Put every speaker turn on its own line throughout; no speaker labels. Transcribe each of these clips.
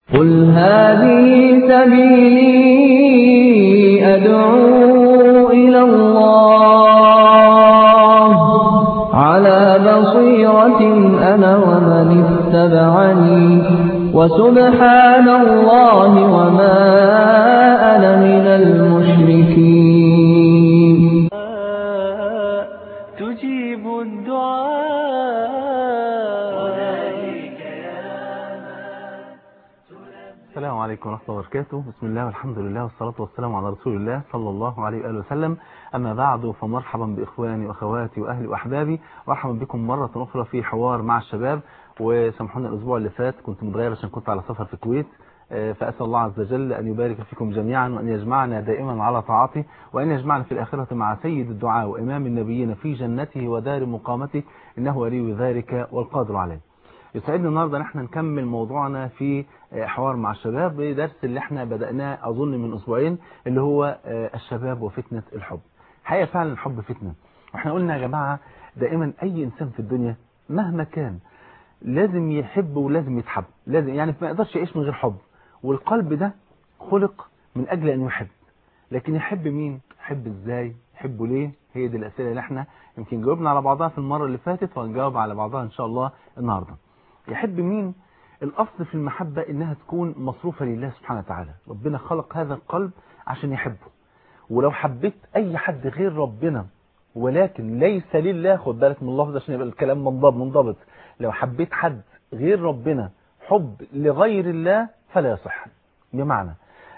قل هذه سبيلي أدعو إلى الله على بصيرة أنا ومن اتبعني وسبحان الله وما أنا من المشركين
تجيب الدعاء
السلام عليكم ورحمة الله وبركاته بسم الله والحمد لله والصلاة والسلام على رسول الله صلى الله عليه وآله وسلم أما بعد فمرحبا بإخواني وأخواتي وأهلي وأحبابي مرحبا بكم مرة أخرى في حوار مع الشباب وسامحونا الأسبوع اللي فات كنت متغير عشان كنت على سفر في الكويت فأسأل الله عز وجل أن يبارك فيكم جميعا وأن يجمعنا دائما على طاعته وأن يجمعنا في الآخرة مع سيد الدعاء وإمام النبيين في جنته ودار مقامته إنه ولي ذلك والقادر عليه يسعدنا النهاردة نحن نكمل موضوعنا في حوار مع الشباب بدرس اللي احنا بدأناه أظن من أسبوعين اللي هو الشباب وفتنة الحب حقيقة فعلا الحب فتنة واحنا قلنا يا جماعة دائما أي إنسان في الدنيا مهما كان لازم يحب ولازم يتحب لازم يعني ما يقدرش يعيش من غير حب والقلب ده خلق من أجل أن يحب لكن يحب مين يحب ازاي يحبه ليه هي دي الأسئلة اللي احنا يمكن جاوبنا على بعضها في المرة اللي فاتت وهنجاوب على بعضها إن شاء الله النهاردة يحب مين الأصل في المحبة إنها تكون مصروفة لله سبحانه وتعالى ربنا خلق هذا القلب عشان يحبه ولو حبيت أي حد غير ربنا ولكن ليس لله خد بالك من اللفظ عشان يبقى الكلام منضبط منضبط لو حبيت حد غير ربنا حب لغير الله فلا يصح بمعنى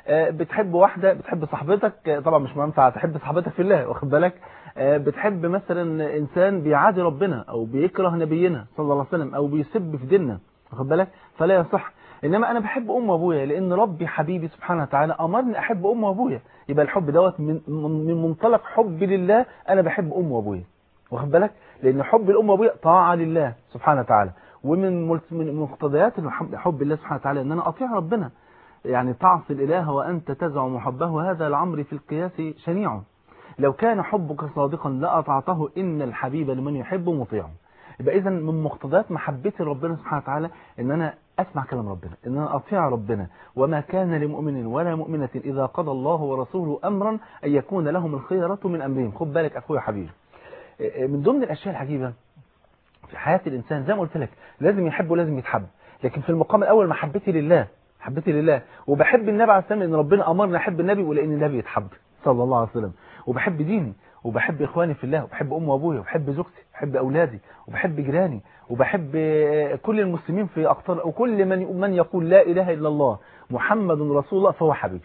بتحب واحدة بتحب صاحبتك طبعا مش منفع تحب صاحبتك في الله واخد بالك بتحب مثلا انسان بيعادي ربنا او بيكره نبينا صلى الله عليه وسلم او بيسب في ديننا واخد بالك فلا يصح انما انا بحب ام وابويا لان ربي حبيبي سبحانه وتعالى امرني احب ام وابويا يبقى الحب دوت من من منطلق حبي لله انا بحب ام وابويا واخد بالك لان حب الام وابويا طاعه لله سبحانه وتعالى ومن من مقتضيات حب الله سبحانه وتعالى ان انا اطيع ربنا يعني تعصي الاله وانت تزعم حبه هذا الامر في القياس شنيع لو كان حبك صادقا لأطعته إن الحبيب لمن يحب مطيع يبقى إذا من مقتضيات محبتي لربنا سبحانه وتعالى إن أنا أسمع كلام ربنا إن أنا أطيع ربنا وما كان لمؤمن ولا مؤمنة إذا قضى الله ورسوله أمرا أن يكون لهم الخيرة من أمرهم خد بالك أخويا حبيبي من ضمن الأشياء العجيبة في حياة الإنسان زي ما قلت لك لازم يحب ولازم يتحب لكن في المقام الأول محبتي لله محبتي لله وبحب النبي عليه السلام إن ربنا أمرنا أحب النبي ولأن النبي يتحب صلى الله عليه وسلم وبحب ديني وبحب إخواني في الله وبحب أم وأبويا وبحب زوجتي وبحب أولادي وبحب جيراني وبحب كل المسلمين في أقطار وكل من من يقول لا إله إلا الله محمد رسول الله فهو حبيبي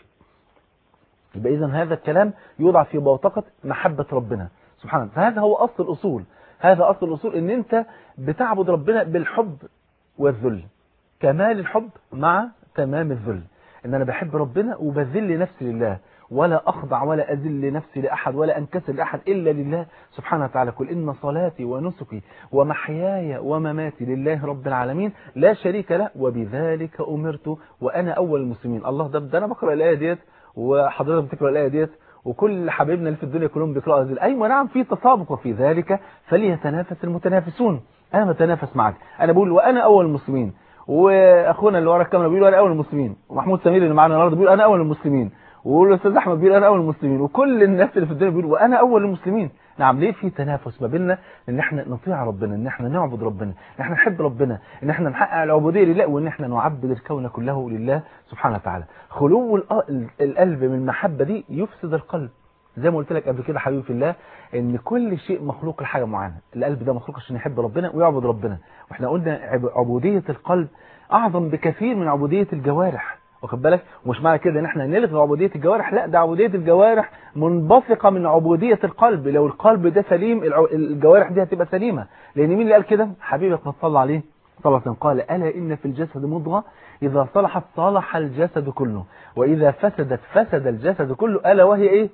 يبقى إذا هذا الكلام يوضع في بوتقة محبة ربنا سبحانه فهذا هو أصل الأصول هذا أصل الأصول إن أنت بتعبد ربنا بالحب والذل كمال الحب مع تمام الذل إن أنا بحب ربنا وبذل نفسي لله ولا أخضع ولا أذل نفسي لأحد ولا أنكسر لأحد إلا لله سبحانه وتعالى قل إن صلاتي ونسكي ومحياي ومماتي لله رب العالمين لا شريك له وبذلك أمرت وأنا أول المسلمين الله ده, ده أنا بقرأ الآية ديت وحضرتك بتقرأ الآية ديت وكل حبايبنا اللي في الدنيا كلهم بيقرأوا هذه أيوة نعم في تسابق في ذلك فليتنافس المتنافسون أنا بتنافس معك أنا بقول وأنا أول المسلمين وأخونا اللي ورا الكاميرا بيقول أنا أول المسلمين ومحمود سمير اللي معانا النهارده بيقول أنا أول المسلمين والاستاذ احمد بيقول انا اول المسلمين وكل الناس اللي في الدنيا بيقولوا وانا اول المسلمين نعم ليه في تنافس ما بيننا ان احنا نطيع ربنا ان احنا نعبد ربنا ان احنا نحب ربنا ان احنا نحقق العبوديه لله وان احنا نعبد الكون كله لله سبحانه وتعالى خلو القلب من المحبه دي يفسد القلب زي ما قلت لك قبل كده حبيبي في الله ان كل شيء مخلوق لحاجه معينه القلب ده مخلوق عشان يحب ربنا ويعبد ربنا واحنا قلنا عبوديه القلب اعظم بكثير من عبوديه الجوارح واخد بالك ومش معنى كده ان احنا نلغي عبوديه الجوارح لا ده عبوديه الجوارح منبثقه من عبوديه القلب لو القلب ده سليم الجوارح دي هتبقى سليمه لان مين اللي قال كده حبيبك ما صلى عليه صلى الله عليه وسلم قال الا ان في الجسد مضغه اذا صلحت صلح الجسد كله واذا فسدت فسد الجسد كله الا وهي ايه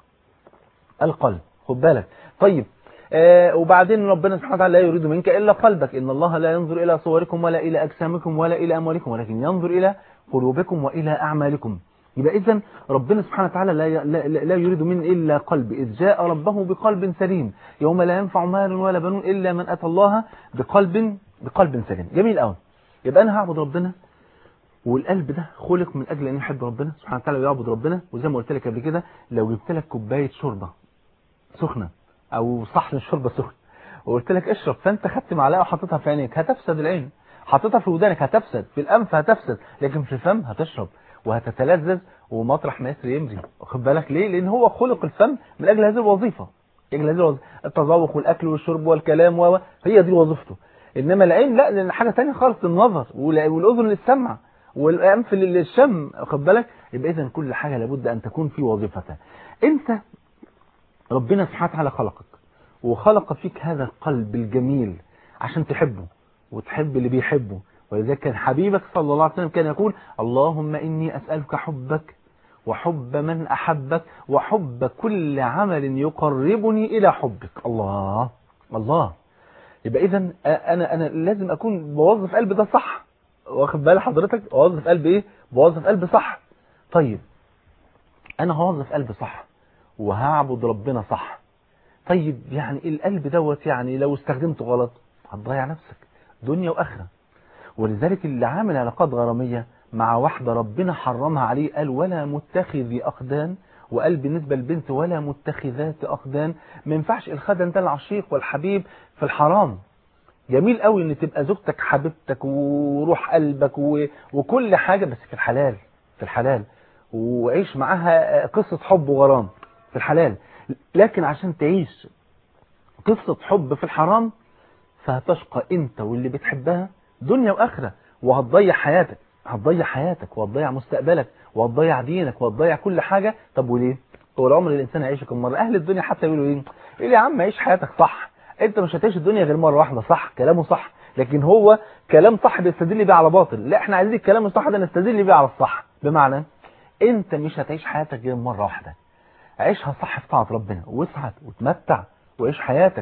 القلب خد بالك طيب آه وبعدين ربنا سبحانه وتعالى لا يريد منك الا قلبك ان الله لا ينظر الى صوركم ولا الى اجسامكم ولا الى اموالكم ولكن ينظر الى قلوبكم وإلى أعمالكم يبقى إذا ربنا سبحانه وتعالى لا, لا, لا يريد من إلا قلب إذ جاء ربه بقلب سليم يوم لا ينفع مال ولا بنون إلا من أتى الله بقلب بقلب سليم جميل قوي يبقى أنا هعبد ربنا والقلب ده خلق من اجل ان يحب ربنا سبحانه وتعالى ويعبد ربنا وزي ما قلت لك قبل كده لو جبت لك كوبايه شوربه سخنه او صحن شوربه سخن وقلت لك اشرب فانت خدت معلقه وحطيتها في عينيك هتفسد العين حطيتها في ودانك هتفسد في الانف هتفسد لكن في الفم هتشرب وهتتلذذ ومطرح ما يسري يمري واخد بالك ليه لان هو خلق الفم من اجل هذه الوظيفه اجل هذه الوظيفه التذوق والاكل والشرب والكلام و هي دي وظيفته انما العين لا لان حاجه ثانيه خالص النظر والاذن للسمع والانف للشم واخد بالك يبقى اذا كل حاجه لابد ان تكون في وظيفتها انت ربنا سبحانه وتعالى خلقك وخلق فيك هذا القلب الجميل عشان تحبه وتحب اللي بيحبه ولذلك كان حبيبك صلى الله عليه وسلم كان يقول اللهم إني أسألك حبك وحب من أحبك وحب كل عمل يقربني إلى حبك الله الله يبقى إذا أنا أنا لازم أكون بوظف قلبي ده صح واخد بال حضرتك بوظف قلبي إيه بوظف قلبي صح طيب أنا هوظف قلبي صح وهعبد ربنا صح طيب يعني القلب دوت يعني لو استخدمته غلط هتضيع نفسك دنيا وآخرة ولذلك اللي عامل علاقات غرامية مع واحدة ربنا حرمها عليه قال ولا متخذي أخدان وقال بالنسبة للبنت ولا متخذات أخدان ما ينفعش الخدن ده العشيق والحبيب في الحرام جميل قوي ان تبقى زوجتك حبيبتك وروح قلبك و... وكل حاجة بس في الحلال في الحلال وعيش معاها قصة حب وغرام في الحلال لكن عشان تعيش قصة حب في الحرام فهتشقى انت واللي بتحبها دنيا واخرة وهتضيع حياتك هتضيع حياتك وهتضيع مستقبلك وهتضيع دينك وهتضيع كل حاجة طب وليه طول عمر الانسان هيعيش كم مرة اهل الدنيا حتى يقولوا ايه يقول يا عم عيش حياتك صح انت مش هتعيش الدنيا غير مرة واحدة صح كلامه صح لكن هو كلام صح بيستدل بيه على باطل لا احنا عايزين الكلام الصح ده نستدل بيه على الصح بمعنى انت مش هتعيش حياتك غير مرة واحدة عيشها صح في طاعة ربنا واسعد وتمتع وعيش حياتك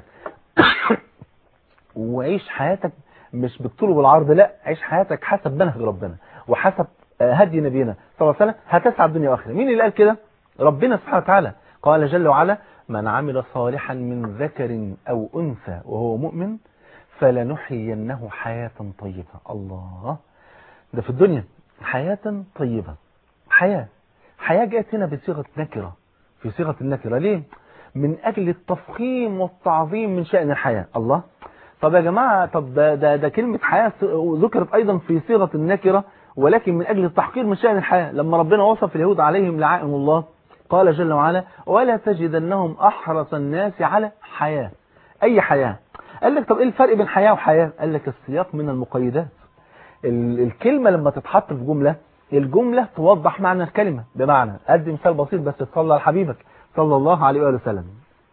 وعيش حياتك مش بالطول والعرض لا عيش حياتك حسب منهج ربنا وحسب هدي نبينا صلى الله عليه وسلم هتسعد الدنيا واخره مين اللي قال كده ربنا سبحانه وتعالى قال جل وعلا من عمل صالحا من ذكر أو أنثى وهو مؤمن فلنحيينه حياة طيبة الله ده في الدنيا حياة طيبة حياة حياة جاءت هنا بصيغة نكرة في صيغة النكرة ليه من أجل التفخيم والتعظيم من شأن الحياة الله طب يا جماعة طب ده, ده, ده كلمة حياة ذكرت أيضا في صيغة النكرة ولكن من أجل التحقير من شأن الحياة لما ربنا وصف اليهود عليهم لعائم الله قال جل وعلا ولا تجدنهم أحرص الناس على حياة أي حياة قال لك طب إيه الفرق بين حياة وحياة قال لك السياق من المقيدات الكلمة لما تتحط في جملة الجملة توضح معنى الكلمة بمعنى أدي مثال بسيط بس تصلى على حبيبك صلى الله عليه وآله وسلم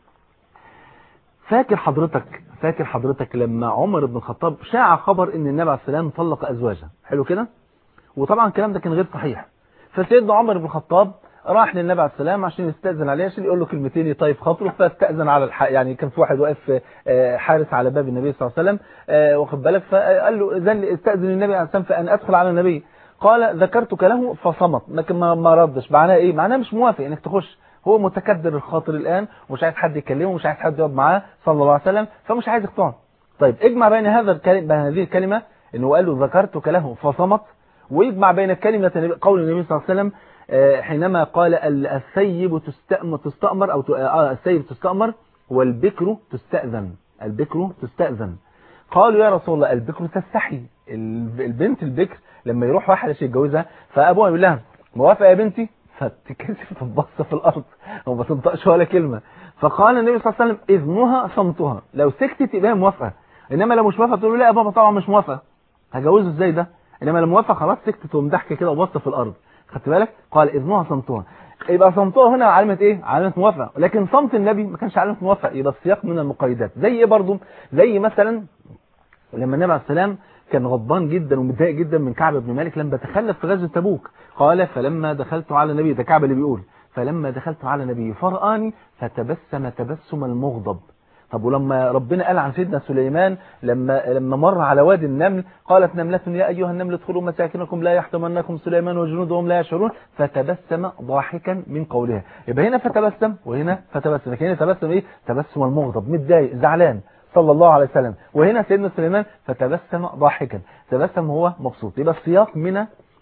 فاكر حضرتك فاكر حضرتك لما عمر بن الخطاب شاع خبر ان النبي عليه السلام طلق ازواجه حلو كده وطبعا الكلام ده كان غير صحيح فسيدنا عمر بن الخطاب راح للنبي عليه السلام عشان يستأذن عليه عشان يقول له كلمتين يطيب خاطره فاستأذن على الح... يعني كان في واحد واقف حارس على باب النبي صلى الله عليه وسلم واخد بالك فقال له اذن استأذن النبي عليه السلام فان ادخل على النبي قال ذكرتك له فصمت لكن ما ما ردش معناه ايه معناه مش موافق انك تخش هو متكدر الخاطر الآن ومش عايز حد يكلمه ومش عايز حد يقعد معاه صلى الله عليه وسلم فمش عايز يقطعه طيب اجمع بين هذا الكلمة بين هذه الكلمة انه قال له ذكرتك له فصمت ويجمع بين كلمة قول النبي صلى الله عليه وسلم حينما قال الثيب تستأمر, تستأمر أو آه الثيب تستأمر والبكر تستأذن البكر تستأذن قالوا يا رسول الله البكر تستحي البنت البكر لما يروح واحد عشان يتجوزها فأبوها يقول لها موافقة يا بنتي فتكسف تبص في الأرض وما تنطقش ولا كلمة فقال النبي صلى الله عليه وسلم إذنها صمتها لو سكتت يبقى موافقة إنما لو مش موافقة تقول له لا يا بابا طبعا مش موافقة هجوزه ازاي ده إنما لو موافقة خلاص سكتت ومضحكة كده وبص في الأرض خدت بالك قال إذنها صمتها يبقى صمتها هنا علامة إيه علامة موافقة لكن صمت النبي ما كانش علامة موافقة يبقى السياق من المقيدات زي إيه برضه زي مثلا لما النبي عليه السلام كان غضبان جدا ومتضايق جدا من كعب بن مالك لما تخلف في غزوه تبوك قال فلما دخلت على النبي ده كعب اللي بيقول فلما دخلت على النبي فرآني فتبسم تبسم المغضب طب ولما ربنا قال عن سيدنا سليمان لما لما مر على وادي النمل قالت نملة يا أيها النمل ادخلوا مساكنكم لا يحطمنكم سليمان وجنودهم لا يشعرون فتبسم ضاحكا من قولها يبقى هنا فتبسم وهنا فتبسم لكن هنا تبسم ايه تبسم المغضب متضايق زعلان صلى الله عليه وسلم وهنا سيدنا سليمان فتبسم ضاحكا تبسم هو مبسوط يبقى السياق من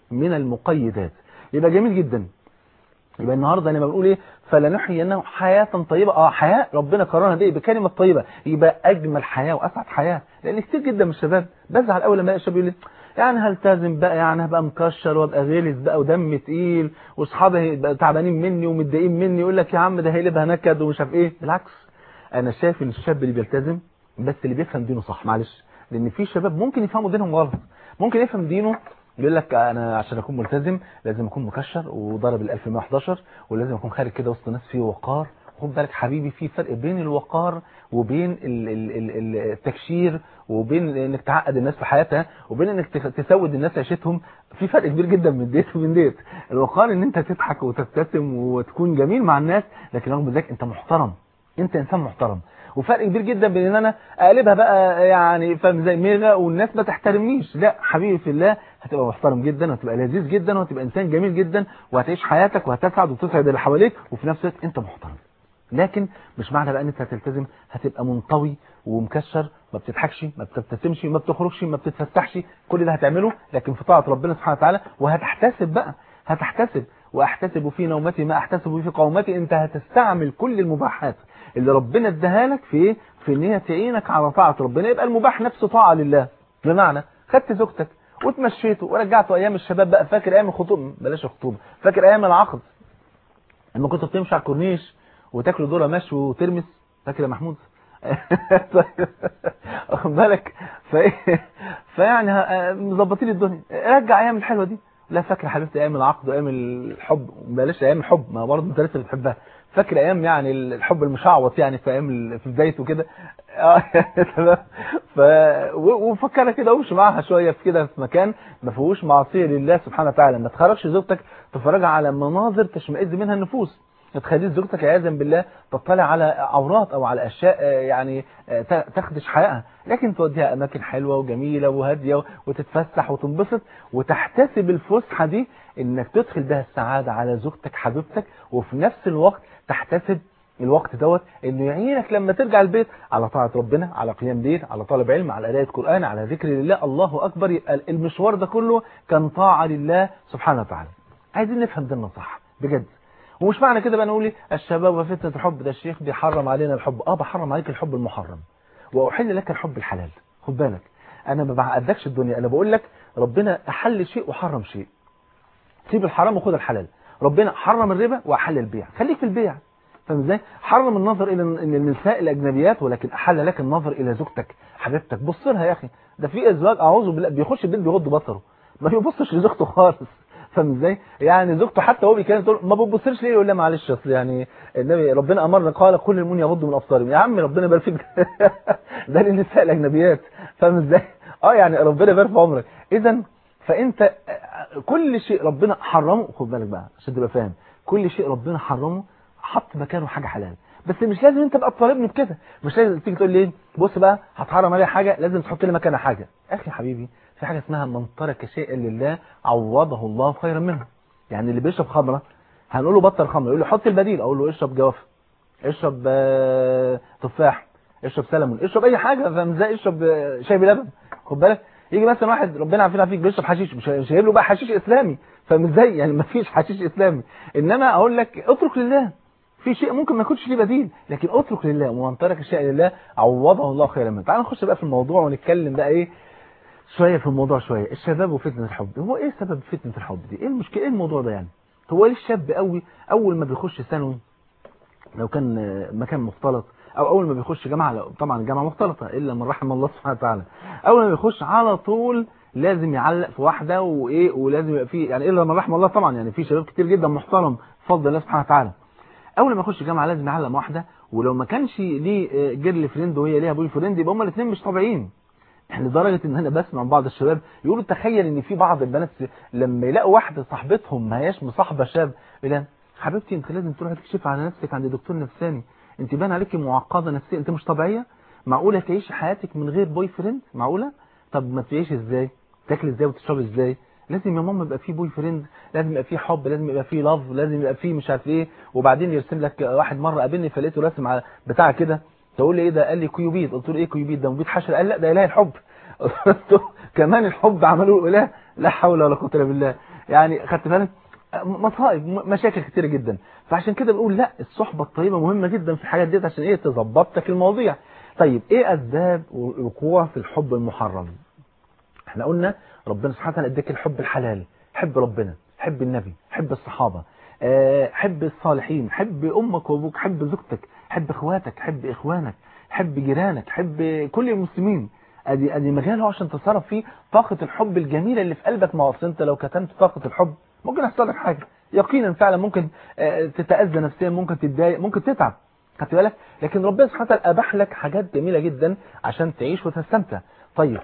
من المقيدات يبقى جميل جدا يبقى النهارده لما بنقول ايه فلنحيينهم حياه طيبه اه حياه ربنا قررها بايه بكلمه طيبه يبقى اجمل حياه واسعد حياه لان كتير جدا من الشباب بزعل اول لما الشباب يقول لي يعني هلتزم بقى يعني هبقى مكشر وابقى غلس بقى ودم تقيل واصحابي هيبقى تعبانين مني ومتضايقين مني يقول لك يا عم ده هيقلبها نكد ومش عارف ايه بالعكس انا شايف ان الشاب اللي بيلتزم بس اللي بيفهم دينه صح معلش لان في شباب ممكن يفهموا دينهم غلط ممكن يفهم دينه يقول لك انا عشان اكون ملتزم لازم اكون مكشر وضرب ال 1111 ولازم اكون خارج كده وسط ناس فيه وقار خد بالك حبيبي في فرق بين الوقار وبين ال- ال- ال- التكشير وبين انك تعقد الناس في حياتها وبين انك تخ- تسود الناس عيشتهم في فرق كبير جدا من ديت ومن ديت الوقار ان انت تضحك وتبتسم وتكون جميل مع الناس لكن رغم ذلك انت محترم انت انسان محترم وفرق كبير جدا بين ان انا اقلبها بقى يعني فاهم زي ميغا والناس ما تحترمنيش لا حبيبي في الله هتبقى محترم جدا وهتبقى لذيذ جدا وهتبقى انسان جميل جدا وهتعيش حياتك وهتسعد وتسعد اللي حواليك وفي نفس الوقت انت محترم لكن مش معنى بقى ان انت هتلتزم هتبقى منطوي ومكشر ما بتضحكش ما بتبتسمش ما بتخرجش ما بتتفسحش كل ده هتعمله لكن في طاعه ربنا سبحانه وتعالى وهتحتسب بقى هتحتسب واحتسب في نومتي ما احتسب في قومتي انت هتستعمل كل المباحات اللي ربنا اداها لك في ايه في ان هي تعينك على طاعه ربنا يبقى المباح نفسه طاعه لله بمعنى خدت زوجتك وتمشيته ورجعته ايام الشباب بقى فاكر ايام الخطوبه بلاش الخطوبه فاكر ايام العقد لما كنت بتمشي على الكورنيش وتاكلوا ذره مشوي وترمس فاكر يا محمود واخد بالك فايه فيعني ه- مظبطين الدنيا رجع ايام الحلوه دي لا فاكر يا حبيبتي ايام العقد وايام الحب بلاش ايام الحب ما برضه انت لسه بتحبها فاكر ايام يعني الحب المشعوط يعني في ايام ال- في بدايته كده اه تمام ف و- وفكرها كده وامشي معاها شويه في كده في مكان ما فيهوش معصيه لله سبحانه وتعالى ما تخرجش زوجتك تتفرج على مناظر تشمئز منها النفوس ما تخليش زوجتك عياذا بالله تطلع على عورات او على اشياء آه، يعني آه، ت- تخدش حياتها لكن توديها اماكن حلوه وجميله وهاديه وتتفسح وتنبسط وتحتسب الفسحه دي انك تدخل بها السعاده على زوجتك حبيبتك وفي نفس الوقت تحتسب الوقت دوت انه يعينك لما ترجع البيت على طاعه ربنا على قيام ليل على طالب علم على قراءه قران على ذكر لله الله اكبر يبقى المشوار ده كله كان طاعه لله سبحانه وتعالى عايزين نفهم ديننا صح بجد ومش معنى كده بقى نقول إيه الشباب وفتنة الحب ده الشيخ بيحرم علينا الحب اه بحرم عليك الحب المحرم واحل لك الحب الحلال خد بالك انا ما بعقدكش الدنيا انا بقول لك ربنا احل شيء وحرم شيء سيب الحرام وخد الحلال ربنا حرم الربا واحل البيع خليك في البيع فاهم ازاي حرم النظر الى ان النساء الاجنبيات ولكن احل لك النظر الى زوجتك حبيبتك بص لها يا اخي ده في ازواج اعوذ بالله بيخش البيت بيغض بصره ما بيبصش لزوجته خالص فاهم ازاي يعني زوجته حتى وهو بيتكلم تقول ما بتبصش ليه يقول لها معلش اصل يعني النبي ربنا امرنا قال كل المؤمنين يغضوا من ابصارهم يا عم ربنا يبارك فيك ده للنساء الاجنبيات فاهم ازاي اه يعني ربنا يبارك في عمرك اذا فانت كل شيء ربنا حرمه خد بالك بقى عشان تبقى فاهم كل شيء ربنا حرمه حط مكانه حاجه حلال بس مش لازم انت تبقى تطالبني بكده مش لازم تيجي تقول لي بص بقى هتحرم عليها حاجه لازم تحط لي مكانها حاجه اخي حبيبي في حاجه اسمها من ترك شيئا لله عوضه الله خيرا منه يعني اللي بيشرب خمره هنقول له بطل خمره يقول له حط البديل اقول له اشرب جوافه اشرب آه، تفاح اشرب سلمون اشرب اي حاجه فاهم ازاي اشرب آه، شاي بلبن خد بالك يجي مثلا واحد ربنا عارفين فيك بيشرب حشيش مش مش هيجيب له بقى حشيش اسلامي فاهم ازاي يعني ما فيش حشيش اسلامي انما اقول لك اترك لله في شيء ممكن ما يكونش ليه بديل لكن اترك لله ومن ترك الشيء لله عوضه الله خيرا منه تعال نخش بقى في الموضوع ونتكلم بقى ايه شويه في الموضوع شويه الشباب وفتنه الحب هو ايه سبب فتنه الحب دي ايه المشكله ايه الموضوع ده يعني هو ليه الشاب قوي اول ما بيخش ثانوي لو كان آه، مكان مختلط او اول ما بيخش جامعه لو- طبعا الجامعه مختلطه الا من رحم الله سبحانه وتعالى اول ما بيخش على طول لازم يعلق في واحده وايه ولازم يبقى فيه يعني الا من رحم الله طبعا يعني في شباب كتير جدا محترم بفضل الله سبحانه وتعالى اول ما يخش جامعه لازم يعلق مع واحده ولو ما كانش ليه جيرل فريند وهي ليها بوي فريند يبقى هما الاثنين مش طبيعيين لدرجه ان انا بسمع من بعض الشباب يقولوا تخيل ان في بعض البنات لما يلاقوا واحده صاحبتهم ما هياش مصاحبه شاب يقول لها حبيبتي انت لازم تروحي تكشفي على نفسك عند دكتور نفساني انت باين عليكي معقده نفسيا انت مش طبيعيه معقوله تعيشي حياتك من غير بوي فريند معقوله طب ما تعيشي ازاي تاكلي ازاي وتشربي ازاي لازم يا ماما يبقى في بوي فريند لازم يبقى في حب لازم يبقى في لاف لازم يبقى في مش عارف ايه وبعدين يرسم لك واحد مره قابلني فلقيته راسم على بتاع كده تقول لي ايه ده قال لي كيوبيد قلت له ايه كيوبيد ده مبيد حشر قال لا ده اله الحب قلت له كمان الحب عملوا له اله لا حول ولا قوه الا بالله يعني خدت بالك مصائب مشاكل كتيرة جدا فعشان كده بنقول لا الصحبة الطيبة مهمة جدا في الحاجات ديت عشان ايه تظبط لك المواضيع طيب ايه اسباب الوقوع في الحب المحرم احنا قلنا ربنا سبحانه وتعالى اداك الحب الحلال حب ربنا حب النبي حب الصحابة اه حب الصالحين حب امك وابوك حب زوجتك حب اخواتك حب اخوانك حب جيرانك حب كل المسلمين ادي ادي مجال عشان تصرف فيه طاقة الحب الجميلة اللي في قلبك ما اصل انت لو كتمت طاقة الحب ممكن يحصل لك حاجة يقينا فعلا ممكن اه تتأذى نفسيا ممكن تتضايق ممكن تتعب خدت بالك لكن ربنا سبحانه وتعالى اباح لك حاجات جميلة جدا عشان تعيش وتستمتع طيب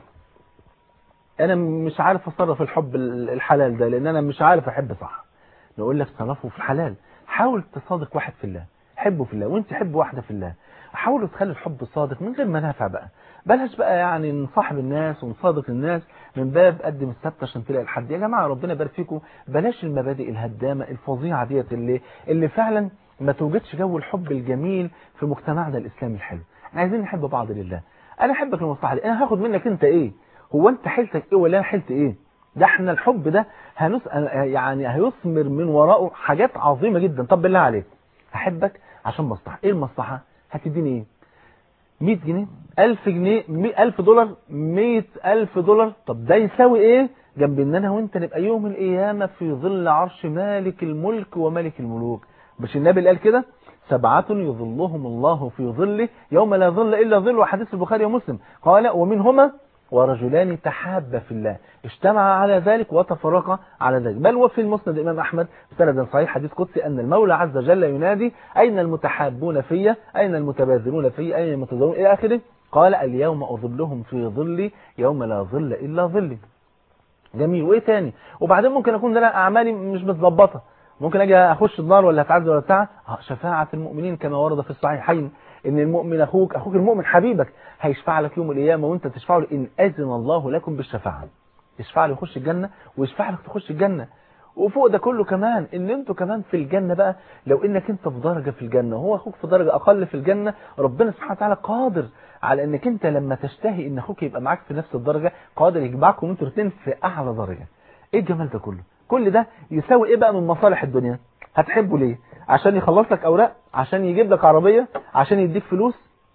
انا مش عارف اتصرف الحب الحلال ده لان انا مش عارف احب صح نقول لك تصرفه في الحلال حاول تصادق واحد في الله حبه في الله وانت حب واحدة في الله حاولوا تخلي الحب صادق من غير منافع بقى بلاش بقى يعني نصاحب الناس ونصادق الناس من باب قدم السبت عشان تلاقي الحد يا جماعة ربنا يبارك فيكم بلاش المبادئ الهدامة الفظيعة ديت اللي اللي فعلا ما توجدش جو الحب الجميل في مجتمعنا الإسلامي الحلو احنا عايزين نحب بعض لله انا احبك للمصلحة دي انا هاخد منك انت ايه هو انت حيلتك ايه ولا انا حيلت ايه ده احنا الحب ده هنس... يعني هيثمر من وراءه حاجات عظيمة جدا طب بالله عليك هحبك عشان مصلحة ايه المصلحة هتديني ايه 100 جنيه 1000 جنيه 1000 دولار 100000 دولار طب ده يساوي ايه جنب ان انا وانت نبقى يوم القيامة في ظل عرش مالك الملك وملك الملوك مش النبي اللي قال كده سبعة يظلهم الله في ظله يوم لا ظل إلا ظل وحديث البخاري ومسلم قال ومنهما ورجلان تحابا في الله اجتمعا على ذلك وتفرقا على ذلك بل وفي المسند الإمام أحمد سند صحيح حديث قدسي أن المولى عز وجل ينادي أين المتحابون في أين المتبادلون في أين المتزورون إلى آخره قال اليوم أظلهم في ظلي يوم لا ظل إلا ظلي جميل وإيه تاني وبعدين ممكن أكون ده أعمالي مش متظبطة ممكن أجي أخش النار ولا أتعذب ولا بتاع شفاعة المؤمنين كما ورد في الصحيحين ان المؤمن اخوك اخوك المؤمن حبيبك هيشفع لك يوم القيامه وانت تشفع له ان اذن الله لكم بالشفاعه يشفع له يخش الجنه ويشفع لك تخش الجنه وفوق ده كله كمان ان انتوا كمان في الجنه بقى لو انك انت في درجه في الجنه وهو اخوك في درجه اقل في الجنه ربنا سبحانه وتعالى قادر على انك انت لما تشتهي ان اخوك يبقى معاك في نفس الدرجه قادر يجمعكم انتوا الاثنين في اعلى درجه ايه الجمال ده كله كل ده يساوي ايه بقى من مصالح الدنيا هتحبه ليه عشان يخلص لك اوراق عشان يجيب لك عربية عشان يديك فلوس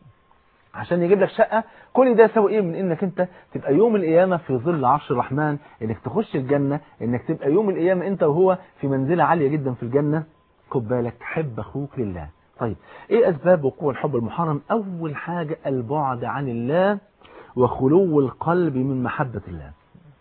عشان يجيب لك شقة كل ده يساوي ايه من انك انت تبقى يوم القيامة في ظل عرش الرحمن انك تخش الجنة انك تبقى يوم القيامة انت وهو في منزلة عالية جدا في الجنة خد بالك حب اخوك لله طيب ايه اسباب وقوع الحب المحرم اول حاجة البعد عن الله وخلو القلب من محبة الله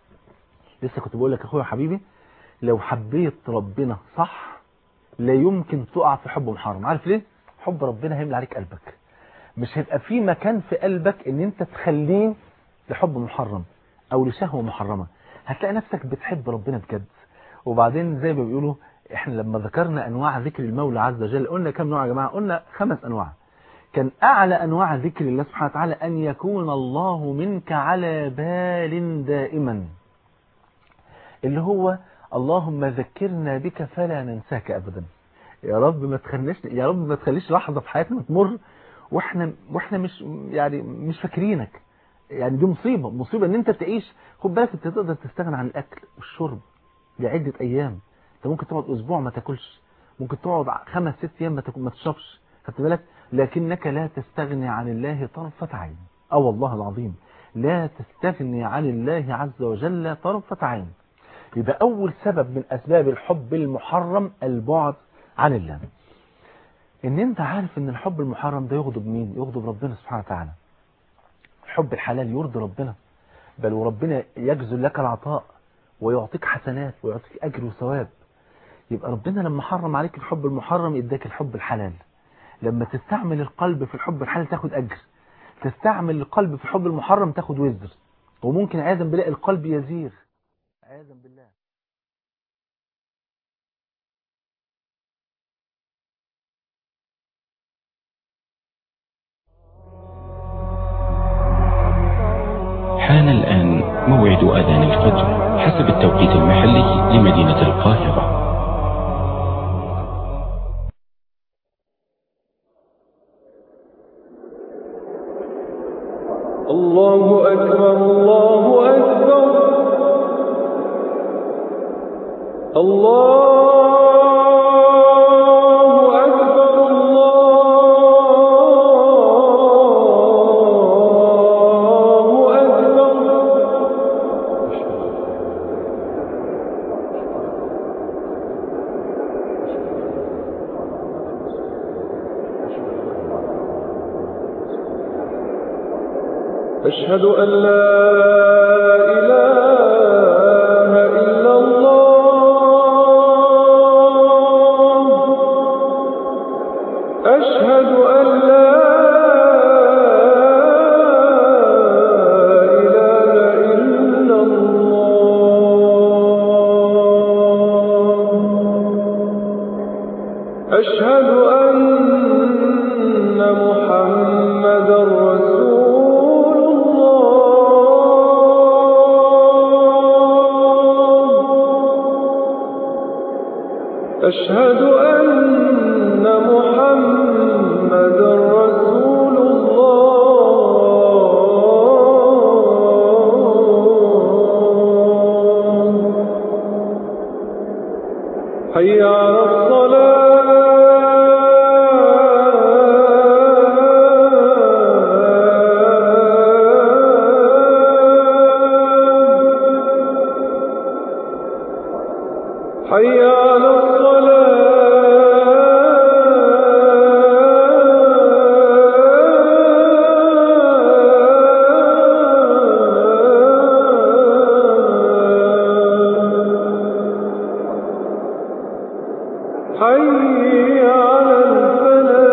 لسه كنت بقول لك اخويا حبيبي لو حبيت ربنا صح لا يمكن تقع في حب محرم عارف ليه حب ربنا هيملى عليك قلبك مش هيبقى في مكان في قلبك ان انت تخليه لحب محرم او لشهوة محرمة هتلاقي نفسك بتحب ربنا بجد وبعدين زي ما بيقولوا احنا لما ذكرنا انواع ذكر المولى عز وجل قلنا كم نوع يا جماعة قلنا خمس انواع كان اعلى انواع ذكر الله سبحانه وتعالى ان يكون الله منك على بال دائما اللي هو اللهم ذكرنا بك فلا ننساك ابدا يا رب ما تخليش يا رب ما تخليش لحظه في حياتنا تمر واحنا واحنا مش يعني مش فاكرينك يعني دي مصيبه مصيبه ان انت تعيش خد بالك انت تقدر تستغنى عن الاكل والشرب لعده ايام انت ممكن تقعد اسبوع ما تاكلش ممكن تقعد خمس ست ايام ما ما تشربش خدت بالك لكنك لا تستغني عن الله طرفه عين اه والله العظيم لا تستغني عن الله عز وجل طرفه عين يبقى أول سبب من أسباب الحب المحرم البعد عن الله إن أنت عارف إن الحب المحرم ده يغضب مين يغضب ربنا سبحانه وتعالى الحب الحلال يرضي ربنا بل وربنا يجزل لك العطاء ويعطيك حسنات ويعطيك أجر وثواب يبقى ربنا لما حرم عليك الحب المحرم اداك الحب الحلال لما تستعمل القلب في الحب الحلال تاخد أجر تستعمل القلب في الحب المحرم تاخد وزر وممكن عياذا بالله القلب يزيغ عياذا بالله
حان الآن موعد أذان الفجر حسب التوقيت المحلي لمدينة القاهرة
الله أكبر الله أكبر أكبر الله أكبر أشهد أن لا إله إلا الله أشهد أن لا إله إلا الله أشهد أن محمد رسول الله أشهد أن محمد رسول الله حي على الصلاة حي على الصلاة حي على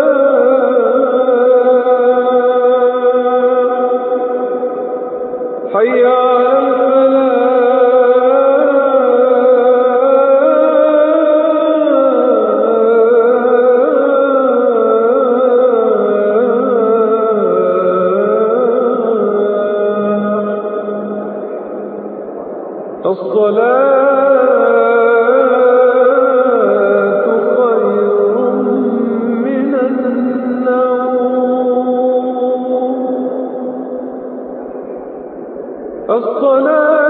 الفلاح حي على الفلاح الصلاة خير من النوم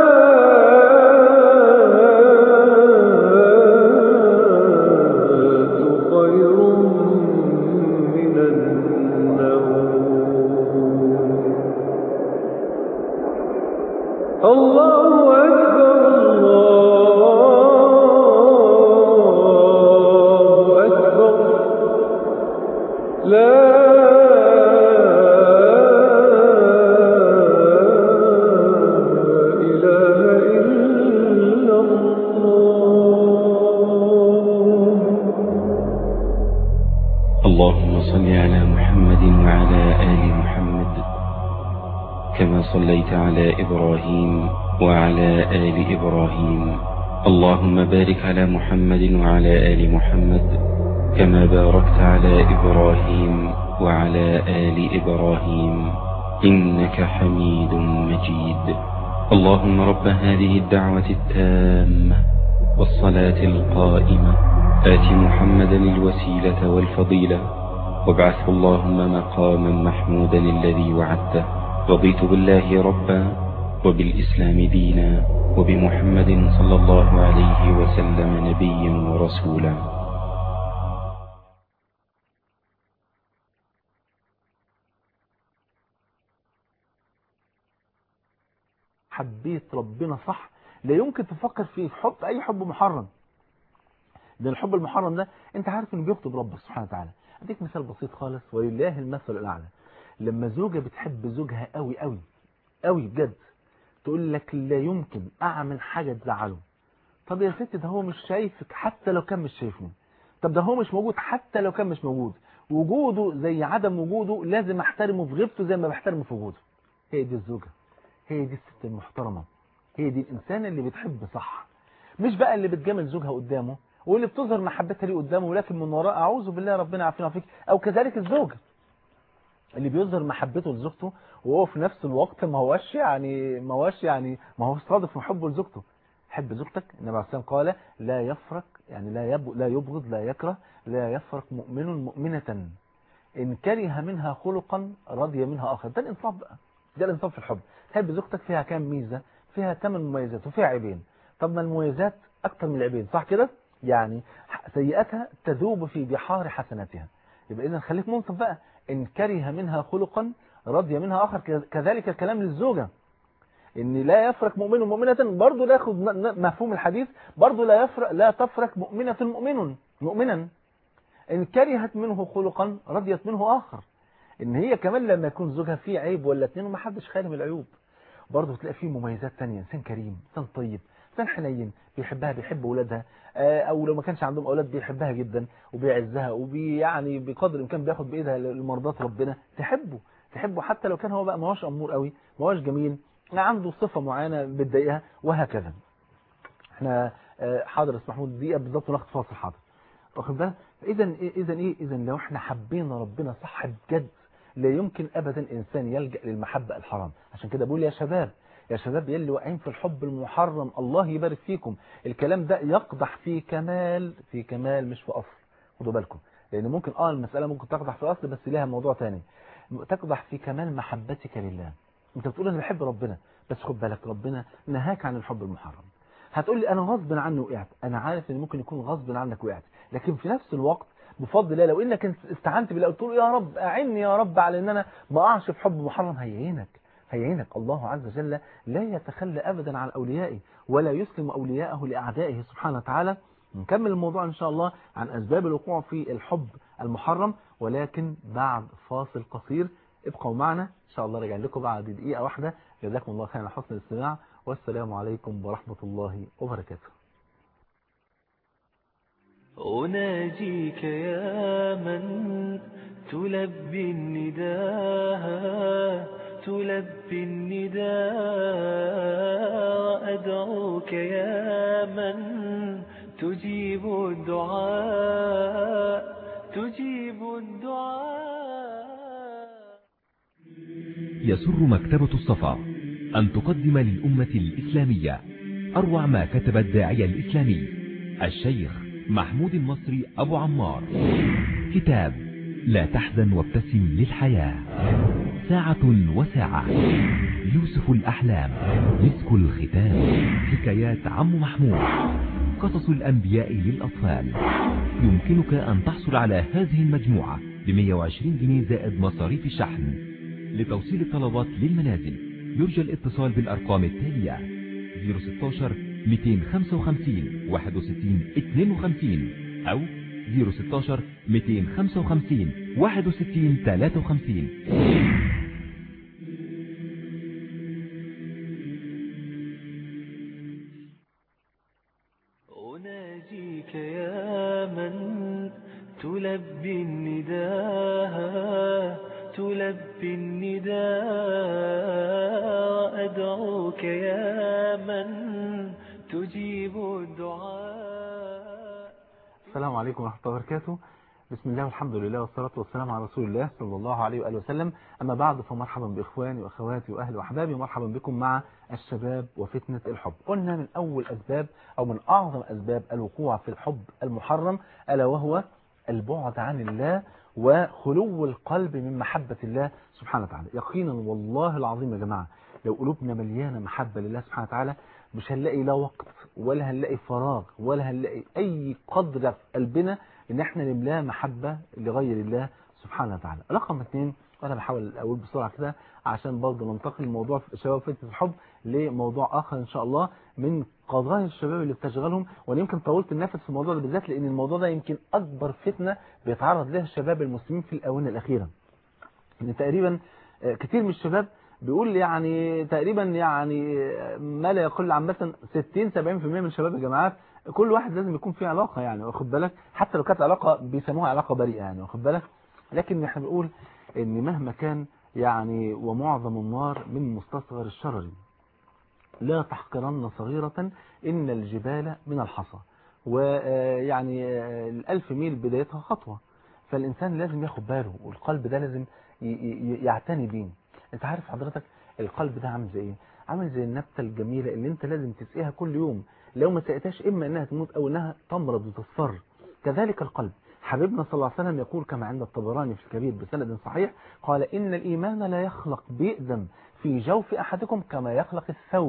الصلاة خير من النوم الله أكبر الله أكبر لا إله إلا الله
اللهم صل على محمد وعلى آل محمد كما صليت على إبراهيم وعلى آل إبراهيم اللهم بارك على محمد وعلى آل محمد كما باركت على إبراهيم وعلى آل إبراهيم إنك حميد مجيد اللهم رب هذه الدعوة التامة والصلاة القائمة آت محمدا الوسيلة والفضيلة وابعثه اللهم مقاما محمودا الذي وعدته رضيت بالله ربا وبالإسلام دينا وبمحمد صلى الله عليه وسلم نبيا ورسولا
حبيت ربنا صح لا يمكن تفكر في حب اي حب محرم ده الحب المحرم ده انت عارف انه بيغضب ربك سبحانه وتعالى اديك مثال بسيط خالص ولله المثل الاعلى لما زوجة بتحب زوجها قوي قوي قوي بجد تقول لك لا يمكن اعمل حاجة تزعله طب يا ست ده هو مش شايفك حتى لو كان مش شايفني طب ده هو مش موجود حتى لو كان مش موجود وجوده زي عدم وجوده لازم احترمه في غيبته زي ما بحترمه في وجوده هي دي الزوجة هي دي الست المحترمة هي دي الإنسان اللي بتحب صح مش بقى اللي بتجامل زوجها قدامه واللي بتظهر محبتها ليه قدامه ولكن من وراء أعوذ بالله ربنا يعافينا ويعافيك أو كذلك الزوج اللي بيظهر محبته لزوجته وهو في نفس الوقت ما هوش يعني ما هوش يعني ما هوش صادق في حبه لزوجته حب زوجتك النبي عليه الصلاه قال لا يفرق يعني لا يب لا يبغض لا يكره لا يفرق مؤمن مؤمنة إن كره منها خلقا رضي منها آخر ده الإنصاف بقى ده الإنصاف في الحب تحب زوجتك فيها كام ميزة فيها ثمان مميزات وفيها عيبين طب ما المميزات اكتر من العبيد صح كده يعني سيئاتها تذوب في بحار حسناتها يبقى اذا خليك منصف بقى ان كره منها خلقا رضي منها اخر كذلك الكلام للزوجه ان لا يفرق مؤمن مؤمنة برضه لا ياخد مفهوم الحديث برضه لا يفرق لا تفرق مؤمنة مؤمن مؤمنا ان كرهت منه خلقا رضيت منه اخر ان هي كمان لما يكون زوجها فيه عيب ولا اتنين وما حدش خالي من العيوب برضه تلاقي فيه مميزات تانية انسان كريم انسان طيب انسان حنين بيحبها بيحب اولادها او لو ما كانش عندهم اولاد بيحبها جدا وبيعزها وبي يعني بقدر الامكان بياخد بايدها لمرضات ربنا تحبه تحبه حتى لو كان هو بقى ما هوش امور قوي ما هوش جميل عنده صفة معينة بتضايقها وهكذا احنا حاضر اسمح محمود دقيقة بالظبط وناخد فاصل حاضر واخد بالك اذا اذا ايه اذا لو احنا حبينا ربنا صح بجد لا يمكن ابدا انسان يلجأ للمحبة الحرام عشان كده بقول يا شباب يا شباب يلي واقعين في الحب المحرم الله يبارك فيكم الكلام ده يقدح في كمال في كمال مش في اصل خدوا بالكم لان ممكن اه المسألة ممكن تقدح في الاصل بس ليها موضوع تاني تقدح في كمال محبتك لله انت بتقول انا بحب ربنا بس خد بالك ربنا نهاك عن الحب المحرم هتقول لي انا غصب عني وقعت انا عارف ان ممكن يكون غصب عنك وقعت لكن في نفس الوقت بفضل الله لو انك استعنت بالله قلت له يا رب اعني يا رب على ان انا ما اقعش في حب محرم هيعينك هيعينك الله عز وجل لا يتخلى ابدا عن اوليائه ولا يسلم اولياءه لاعدائه سبحانه وتعالى نكمل الموضوع ان شاء الله عن اسباب الوقوع في الحب المحرم ولكن بعد فاصل قصير ابقوا معنا ان شاء الله راجع لكم بعد دقيقة واحدة جزاكم الله خيرا على حسن الاستماع والسلام عليكم ورحمة الله وبركاته
أناجيك يا من تلبي النداء تلبي النداء أدعوك يا من تجيب الدعاء تجيب الدعاء
يسر مكتبة الصفا أن تقدم للأمة الإسلامية أروع ما كتب الداعية الإسلامي الشيخ محمود المصري أبو عمار كتاب لا تحزن وابتسم للحياة ساعة وساعة يوسف الأحلام مسك الختام حكايات عم محمود قصص الأنبياء للأطفال يمكنك أن تحصل على هذه المجموعة ب 120 جنيه زائد مصاريف الشحن لتوصيل الطلبات للمنازل يرجى الاتصال بالأرقام التالية 016 255 61 52 أو 016 255 61 53
أناجيك يا من تلبي النداء تلبي النداء أدعوك يا من تجيب الدعاء
السلام عليكم ورحمة الله وبركاته بسم الله والحمد لله والصلاة والسلام على رسول الله صلى الله عليه وآله وسلم أما بعد فمرحبا بإخواني وأخواتي وأهلي وأحبابي مرحبا بكم مع الشباب وفتنة الحب قلنا من أول أسباب أو من أعظم أسباب الوقوع في الحب المحرم ألا وهو البعد عن الله وخلو القلب من محبة الله سبحانه وتعالى يقينا والله العظيم يا جماعة لو قلوبنا مليانة محبة لله سبحانه وتعالى مش هنلاقي لا وقت ولا هنلاقي فراغ ولا هنلاقي أي قدر في قلبنا إن احنا نملاه محبة لغير الله سبحانه وتعالى رقم اثنين وأنا بحاول أقول بسرعة كده عشان برضه ننتقل الموضوع في شباب فتنة الحب لموضوع آخر إن شاء الله من قضايا الشباب اللي بتشغلهم وأنا يمكن طولت النفس في الموضوع ده بالذات لأن الموضوع ده يمكن أكبر فتنة بيتعرض لها الشباب المسلمين في الآونة الأخيرة إن تقريبا كتير من الشباب بيقول يعني تقريبا يعني ما لا يقل عن مثلا 60 70% من الشباب يا جماعات كل واحد لازم يكون فيه علاقة يعني واخد بالك حتى لو كانت علاقة بيسموها علاقة بريئة يعني واخد بالك لكن احنا بنقول ان مهما كان يعني ومعظم النار من مستصغر الشرر لا تحقرن صغيرة إن الجبال من الحصى ويعني الألف ميل بدايتها خطوة فالإنسان لازم ياخد باله والقلب ده لازم يعتني بيه انت عارف حضرتك القلب ده عامل زي ايه عامل زي النبتة الجميلة اللي انت لازم تسقيها كل يوم لو ما سقيتهاش اما انها تموت او انها تمرض وتصفر كذلك القلب حبيبنا صلى الله عليه وسلم يقول كما عند الطبراني في الكبير بسند صحيح قال إن الإيمان لا يخلق بيقدم في جوف أحدكم كما يخلق الثوب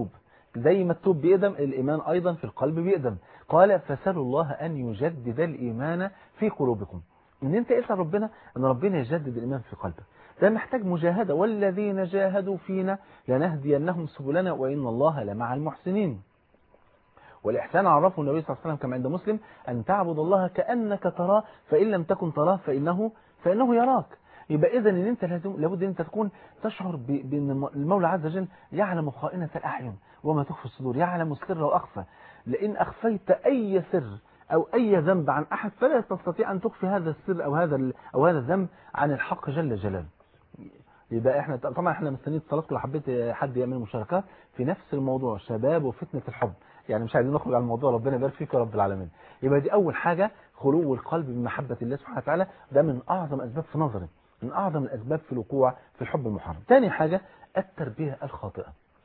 زي ما التوب بيقدم الإيمان أيضا في القلب بيقدم قال فسألوا الله أن يجدد الإيمان في قلوبكم ان انت اسأل ربنا ان ربنا يجدد الإيمان في قلبك ده محتاج مجاهدة والذين جاهدوا فينا لنهدينهم سبلنا وإن الله لمع المحسنين والإحسان عرفه النبي صلى الله عليه وسلم كما عند مسلم أن تعبد الله كأنك تراه فإن لم تكن تراه فإنه فإنه يراك يبقى إذا إن أنت لازم لابد أن أنت تكون تشعر ب- بأن المولى عز وجل يعلم خائنة الأعين وما تخفي الصدور يعلم السر وأخفى لئن أخفيت أي سر أو أي ذنب عن أحد فلا تستطيع أن تخفي هذا السر أو هذا ال- أو هذا الذنب عن الحق جل جلاله يبقى احنا طبعا احنا مستنيين اتصالاتكم لو حبيت حد يعمل مشاركات في نفس الموضوع شباب وفتنة الحب يعني مش عايزين نخرج عن الموضوع ربنا يبارك فيك يا رب العالمين يبقى دي اول حاجة خلو القلب بمحبة الله سبحانه وتعالى ده من اعظم اسباب في نظري من اعظم الاسباب في الوقوع في الحب المحرم تاني حاجة التربية الخاطئة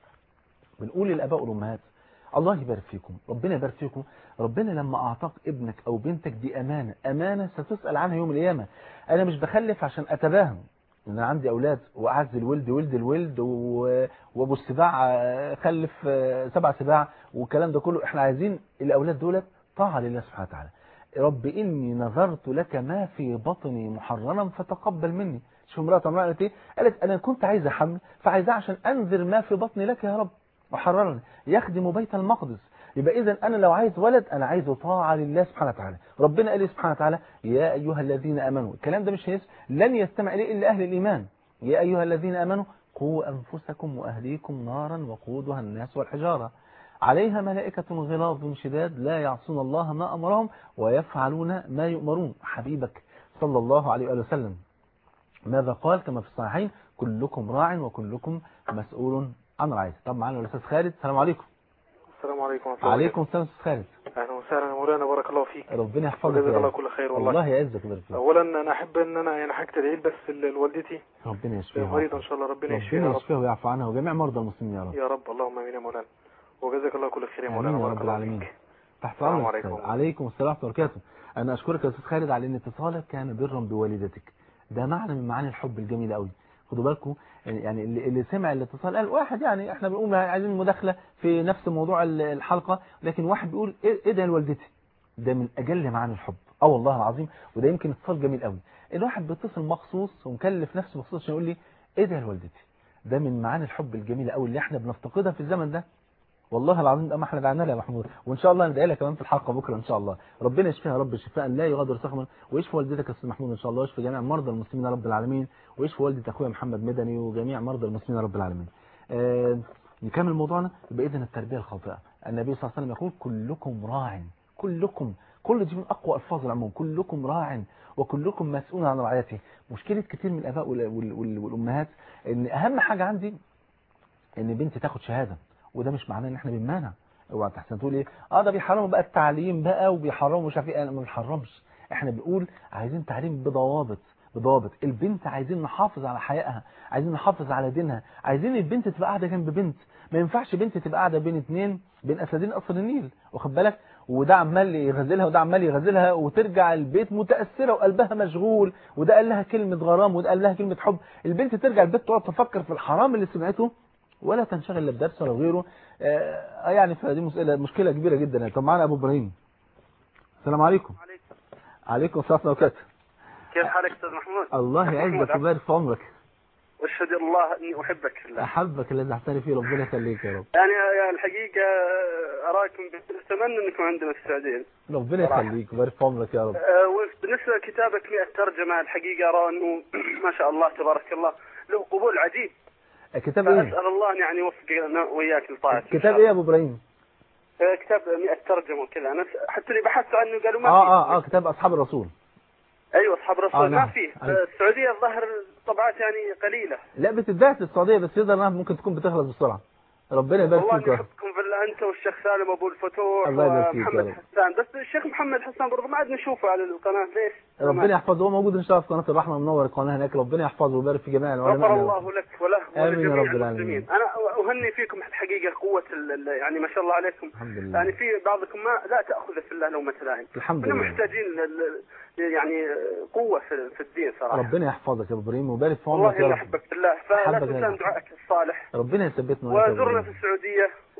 بنقول للاباء والامهات الله يبارك فيكم ربنا يبارك فيكم ربنا لما اعطاك ابنك او بنتك دي امانه امانه ستسال عنها يوم القيامه انا مش بخلف عشان اتباهم ان انا عندي اولاد واعز الولد ولد الولد و- وابو السباع آه، خلف آه، سبع سباع والكلام ده كله احنا عايزين الاولاد دولت طاعه لله سبحانه وتعالى رب اني نذرت لك ما في بطني محرما فتقبل مني شوف امراه عمرها قالت ايه قالت انا كنت عايزه حمل فعايزاه عشان انذر ما في بطني لك يا رب محررا يخدم بيت المقدس يبقى اذا انا لو عايز ولد انا عايزه طاعه لله سبحانه وتعالى ربنا قال إيه سبحانه وتعالى يا ايها الذين امنوا الكلام ده مش هيس لن يستمع اليه الا اهل الايمان يا ايها الذين امنوا قوا انفسكم واهليكم نارا وقودها الناس والحجاره عليها ملائكة غلاظ شداد لا يعصون الله ما أمرهم ويفعلون ما يؤمرون حبيبك صلى الله عليه وآله وسلم ماذا قال كما في الصحيحين كلكم راع وكلكم مسؤول عن رعيته طب معانا الأستاذ خالد السلام عليكم
السلام عليكم ورحمة الله
عليكم السلام أستاذ خالد
أهلا وسهلا يا مولانا بارك الله فيك
ربنا يحفظك
وجزاك
يا
الله
رب.
كل خير والله,
الله يعزك ويبارك فيك
أولا أنا أحب أن أنا يعني حاجة تدعي بس ل- لوالدتي
ربنا يشفيها
مريضة إن شاء الله ربنا يشفيها
ربنا
يا رب
يشفيها ويعفو عنها وجميع مرضى المسلمين يا رب
يا رب اللهم آمين يا مولانا وجزاك الله كل خير يا مولانا
آمين يا
بارك
رب
الله
العالمين
فيك
تحت
السلام
أمرك
عليكم.
أستاذ. عليكم السلام ورحمة الله وبركاته أنا أشكرك يا أستاذ خالد على أن اتصالك كان برا بوالدتك ده معنى من معاني الحب الجميل قوي خدوا بالكم يعني اللي, اللي سمع الاتصال قال واحد يعني احنا بنقول عايزين مداخلة في نفس موضوع ال- الحلقة لكن واحد بيقول ايه إيه ده لوالدتي ده من أجل معاني الحب اه والله العظيم وده يمكن اتصال جميل قوي الواحد بيتصل مخصوص ومكلف نفسه مخصوص عشان يقول لي ايه ده لوالدتي ده من معاني الحب الجميلة قوي اللي احنا بنفتقدها في الزمن ده والله العظيم ده ما احنا دعنا لها يا محمود وان شاء الله ندعي لها كمان في الحلقه بكره ان شاء الله ربنا يشفيها يا رب شفاء لا يغادر سقما ويشفي والدتك يا استاذ محمود ان شاء الله ويشفي جميع مرضى المسلمين يا رب العالمين ويشفي والده اخويا محمد مدني وجميع مرضى المسلمين يا رب العالمين آه نكمل موضوعنا يبقى اذا التربيه الخاطئه النبي صلى الله عليه وسلم يقول كلكم راع كلكم كل دي من اقوى الفاظ العموم كلكم راع وكلكم مسؤول عن رعايته مشكله كتير من الاباء وال- وال- وال- والامهات ان اهم حاجه عندي ان بنتي تاخد شهاده وده مش معناه ان احنا بنمانع اوعى تحسن تقول ايه اه ده بيحرموا بقى التعليم بقى وبيحرموا مش عارف ايه انا ما بنحرمش احنا بنقول عايزين تعليم بضوابط بضوابط البنت عايزين نحافظ على حيائها عايزين نحافظ على دينها عايزين البنت تبقى قاعده جنب بنت ما ينفعش بنت تبقى قاعده بين اتنين بين اسدين قصر النيل واخد بالك وده عمال يغزلها وده عمال يغزلها وترجع البيت متاثره وقلبها مشغول وده قال لها كلمه غرام وده قال لها كلمه حب البنت ترجع البيت تقعد تفكر في الحرام اللي سمعته ولا تنشغل لا بدرس ولا غيره آه يعني فدي مسألة مشكلة كبيرة جدا يعني. طب معانا أبو إبراهيم السلام عليكم عليكم السلام ورحمة الله وبركاته
كيف حالك أستاذ محمود
الله يعزك ويبارك في عمرك
أشهد الله أني أحبك في الله
أحبك الذي أحتري فيه ربنا يخليك يا رب
يعني يا الحقيقة أراكم أتمنى أنكم عندنا في السعودية
ربنا يخليك ويبارك في عمرك يا رب
آه، وبالنسبة لكتابك 100 ترجمة الحقيقة أرى أنه ما شاء الله تبارك الله له قبول عجيب
كتاب إيه؟
فأسأل الله أن يعني يوفقنا وإياك لطاعته إن شاء
كتاب
الله.
إيه يا أبو إبراهيم؟
آه، كتاب 100 ترجمة وكذا أنا س- حتى اللي بحثت عنه قالوا ما
آه
فيه
آه آه كتاب أصحاب الرسول
أيوة أصحاب الرسول
آه، نعم.
ما فيه
أيوة.
آه، السعودية الظاهر طبعات يعني قليلة
لا بتتباع في السعودية بس يقدر إنها ممكن تكون بتخلص بسرعة ربنا يبارك
والله
فيك يا رب
يحبكم في الله أنت والشيخ سالم أبو الفتوح
الله يبارك فيك يا
ومحمد
رب.
حسان بس الشيخ محمد حسان برضه ما عاد نشوفه على القناة ليش؟
ربنا يحفظه هو موجود إن شاء الله في قناة الرحمة منور القناة هناك ربنا يحفظه ويبارك في جميع العلماء
غفر
يا رب.
الله لك وله
آمين يا
ولجميع
رب العالمين.
المسلمين أنا أهني فيكم الحقيقة قوة ال- ال- يعني ما شاء الله عليكم
الحمد لله
يعني في بعضكم ما لا تأخذ في الله لومة لائم
الحمد
كنا
لله
محتاجين ل- ل- يعني قوة في في الدين صراحة
ربنا يحفظك يا ابو ابراهيم ويبارك في عمرك
والله
يا
إني
رب
أحبك في الله فلا
أحبك يا
تنسى
رب.
دعائك الصالح
ربنا يثبتنا وإياك يا
وزرنا
إبراهيم.
في السعودية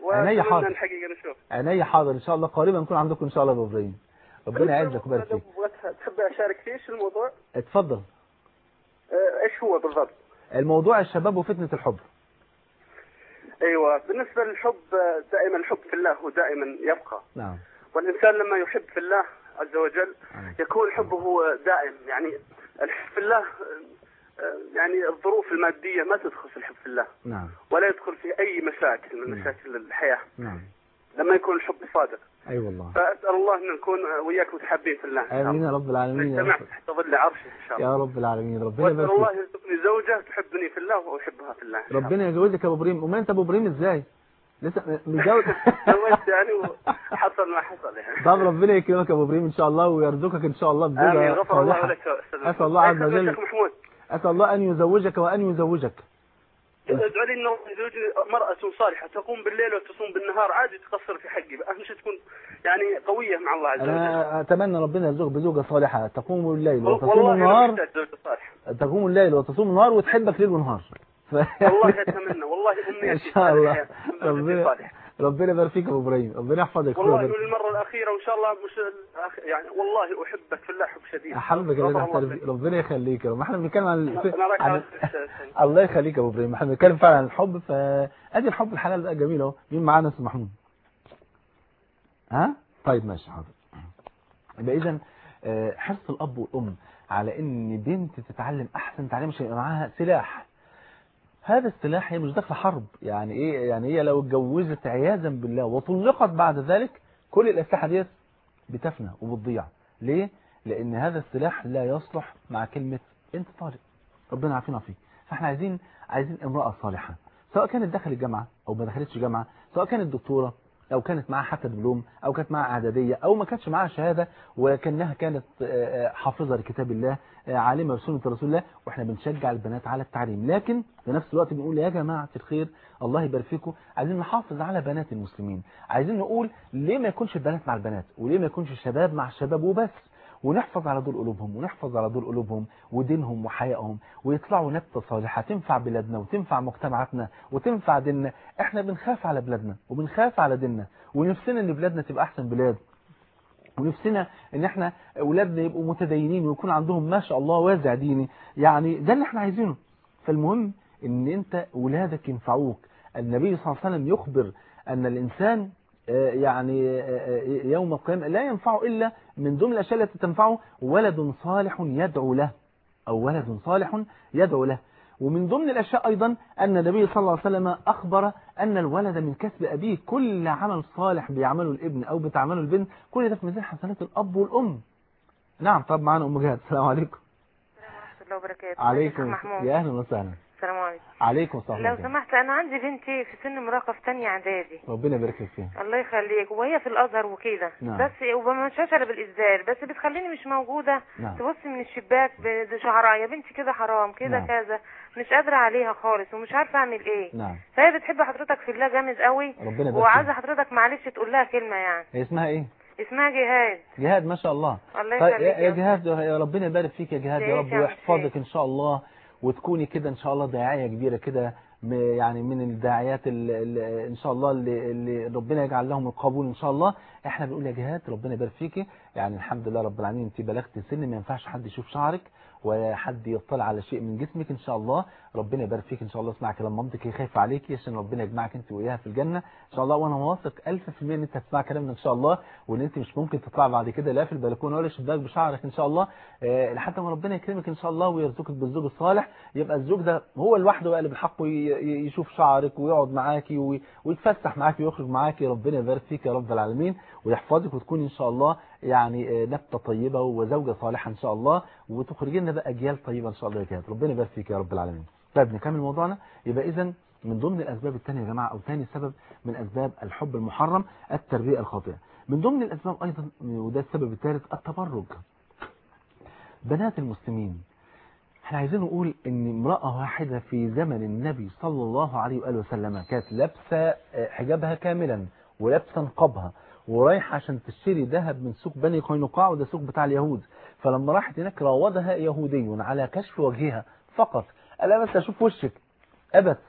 عينيا حاضر.
وأتمنى الحقيقة نشوف
عينيا حاضر ان شاء الله قريبا نكون عندكم ان شاء الله يا ابو ابراهيم ربنا يعزك ويبارك فيك
بغيت- تحب أشارك فيه شو الموضوع؟
اتفضل
آه، إيش هو بالضبط؟
الموضوع الشباب وفتنة الحب
أيوة بالنسبة للحب آه، دائما الحب في الله هو دائما يبقى
نعم
والإنسان لما يحب في الله عز وجل
آمين.
يكون حبه دائم يعني الحب في الله آه، يعني الظروف المادية ما تدخل في الحب في الله
نعم
ولا يدخل في أي مشاكل من
نعم.
مشاكل الحياة
نعم
لما يكون الحب صادق
اي أيوة والله
فأسأل الله أن نكون وياك متحابين في الله إن شاء
امين
الله
يا رب العالمين يا
نجتمع
رب
تحت ظل عرشه إن شاء الله
يا رب العالمين ربنا
وأسأل
يبارك
الله
فيك
يرزقني زوجة تحبني في الله وأحبها في الله إن شاء الله.
ربنا يجوزك يا ابو ابراهيم امال انت ابو ابراهيم ازاي لسه متجوز
تزوجت يعني وحصل ما حصل يعني
طب ربنا يكرمك يا ابو ابراهيم ان شاء الله ويرزقك ان شاء الله
آمين
بزوجة
غفر الله
صالحة
لك يا أستاذ
أسأل الله عز
محمود.
وجل.
يا شيخ محمود
اسال الله ان يزوجك وان يزوجك
ادعو لي انه يزوجني مرأة صالحة تقوم بالليل وتصوم بالنهار عادي تقصر في حقي اهم شيء تكون يعني قوية مع الله عز وجل
انا اتمنى ربنا يرزقك بزوجة صالحة تقوم الليل وتصوم
والله انا
النهار
محتاج زوجة صالحة
تقوم الليل وتصوم النهار وتحبك ليل ونهار ف...
والله اتمنى والله
ان
امنيتي
شاء الله
صالحة. أمنيتي
ربنا
صالحة.
ربنا يبارك فيك يا ابو ابراهيم ربنا يحفظك
والله
ويبارك فيك.
للمرة الأخيرة وإن شاء الله مش الأخ... يعني والله أحبك في الله حب شديد
احبك
غفر
اللي
الله
تحت
لك.
ربنا يخليك يا رب ما احنا بنتكلم عن الف...
أنا رايح
عن
على-
الله يخليك يا ابو ابراهيم احنا بنتكلم فعلا عن الحب فادي الحب الحلال ده جميل اهو مين معانا استاذ محمود ها طيب ماشي حاضر يبقى اذا آه، حرص الاب والام على ان بنت تتعلم احسن تعليم عشان يبقى معاها سلاح هذا السلاح هي مش داخله حرب يعني ايه يعني هي لو اتجوزت عياذا بالله وطلقت بعد ذلك كل الاسلحه ديت بتفنى وبتضيع ليه لان هذا السلاح لا يصلح مع كلمه انت طالق ربنا يعافينا فيه فاحنا عايزين عايزين امراه صالحه سواء كانت دخلت الجامعه او ما دخلتش جامعه سواء كانت دكتوره او كانت معاها حتى دبلوم او كانت معاها اعداديه او ما كانتش معاها شهاده ولكنها كانت آه، آه، حافظه لكتاب الله آه، عالمه بسنه رسول الله واحنا بنشجع البنات على التعليم لكن في نفس الوقت بنقول يا جماعه الخير الله يبارك فيكم عايزين نحافظ على بنات المسلمين عايزين نقول ليه ما يكونش البنات مع البنات وليه ما يكونش الشباب مع الشباب وبس ونحفظ على دول قلوبهم ونحفظ على دول قلوبهم ودينهم وحيائهم ويطلعوا نبتة صالحة تنفع بلادنا وتنفع مجتمعاتنا وتنفع ديننا احنا بنخاف على بلادنا وبنخاف على ديننا ونفسنا ان بلادنا تبقى احسن بلاد ونفسنا ان احنا اولادنا يبقوا متدينين ويكون عندهم ما شاء الله وازع ديني يعني ده اللي احنا عايزينه فالمهم ان انت اولادك ينفعوك النبي صلى الله عليه وسلم يخبر ان الانسان آه، يعني آه، آه، يوم القيامة لا ينفعه إلا من ضمن الأشياء التي تنفعه ولد صالح يدعو له أو ولد صالح يدعو له ومن ضمن الأشياء أيضا أن النبي صلى الله عليه وسلم أخبر أن الولد من كسب أبيه كل عمل صالح بيعمله الابن أو بتعمله البنت كل ده في ميزان حسنات الأب والأم نعم طب معنا أم جهاد السلام عليكم
ورحمة الله وبركاته
عليكم
محمود
يا أهلا وسهلا
السلام عليكم
عليكم السلام
لو
عليكم.
سمحت انا عندي بنتي في سن مراهقه في تانية اعدادي
ربنا يبارك لك فيها
الله يخليك وهي في الازهر وكده
نعم.
بس وما مشاش الا بالازدال بس بتخليني مش موجوده
نعم.
تبص من الشباك بشعرها يا بنتي كده حرام كده
نعم.
كذا مش قادره عليها خالص ومش عارفه اعمل ايه
نعم
فهي بتحب حضرتك في الله جامد قوي
ربنا يبارك
وعايزه
فيها
حضرتك معلش تقول لها كلمه يعني
هي اسمها إيه
اسمها جهاد
جهاد ما شاء الله
الله
طيب
يخليك
يا يا جهاد يا ربنا يبارك فيك يا جهاد يا
تعيش
رب
يا
ويحفظك
مسيح.
ان شاء الله وتكوني كده ان شاء الله داعيه كبيره كده م- يعني من الداعيات اللي اللي ان شاء الله اللي, اللي ربنا يجعل لهم القبول ان شاء الله احنا بنقول يا جهاد ربنا يبارك فيكي يعني الحمد لله رب العالمين انت بلغت سن ما ينفعش حد يشوف شعرك ولا حد يطلع على شيء من جسمك ان شاء الله ربنا يبارك فيك ان شاء الله اسمع كلام مامتك هي خايفه عليكي عشان ربنا يجمعك انت واياها في الجنه ان شاء الله وانا واثق 1000% ان انت هتسمع كلامنا ان شاء الله وان انت مش ممكن تطلع بعد كده لا في البلكونه ولا شباك بشعرك ان شاء الله آه، لحد ما ربنا يكرمك ان شاء الله ويرزقك بالزوج الصالح يبقى الزوج ده هو لوحده بقى اللي بالحق ي- ي- يشوف شعرك ويقعد معاكي وي- ويتفسح معاكي ويخرج معاكي ربنا يبارك فيك يا رب العالمين ويحفظك وتكوني ان شاء الله يعني آه، نبته طيبه وزوجه صالحه ان شاء الله وتخرجي لنا بقى اجيال طيبه ان شاء الله يا جهاد ربنا يبارك فيك يا رب العالمين طيب نكمل موضوعنا يبقى اذا من ضمن الاسباب الثانيه يا جماعه او ثاني سبب من اسباب الحب المحرم التربيه الخاطئه من ضمن الاسباب ايضا وده السبب الثالث التبرج بنات المسلمين احنا عايزين نقول ان امرأة واحدة في زمن النبي صلى الله عليه وآله وسلم كانت لابسة آه، حجابها كاملا ولابسة نقابها ورايحة عشان تشتري ذهب من سوق بني قينقاع وده سوق بتاع اليهود فلما راحت هناك راودها يهودي على كشف وجهها فقط قال لها بس اشوف وشك ابت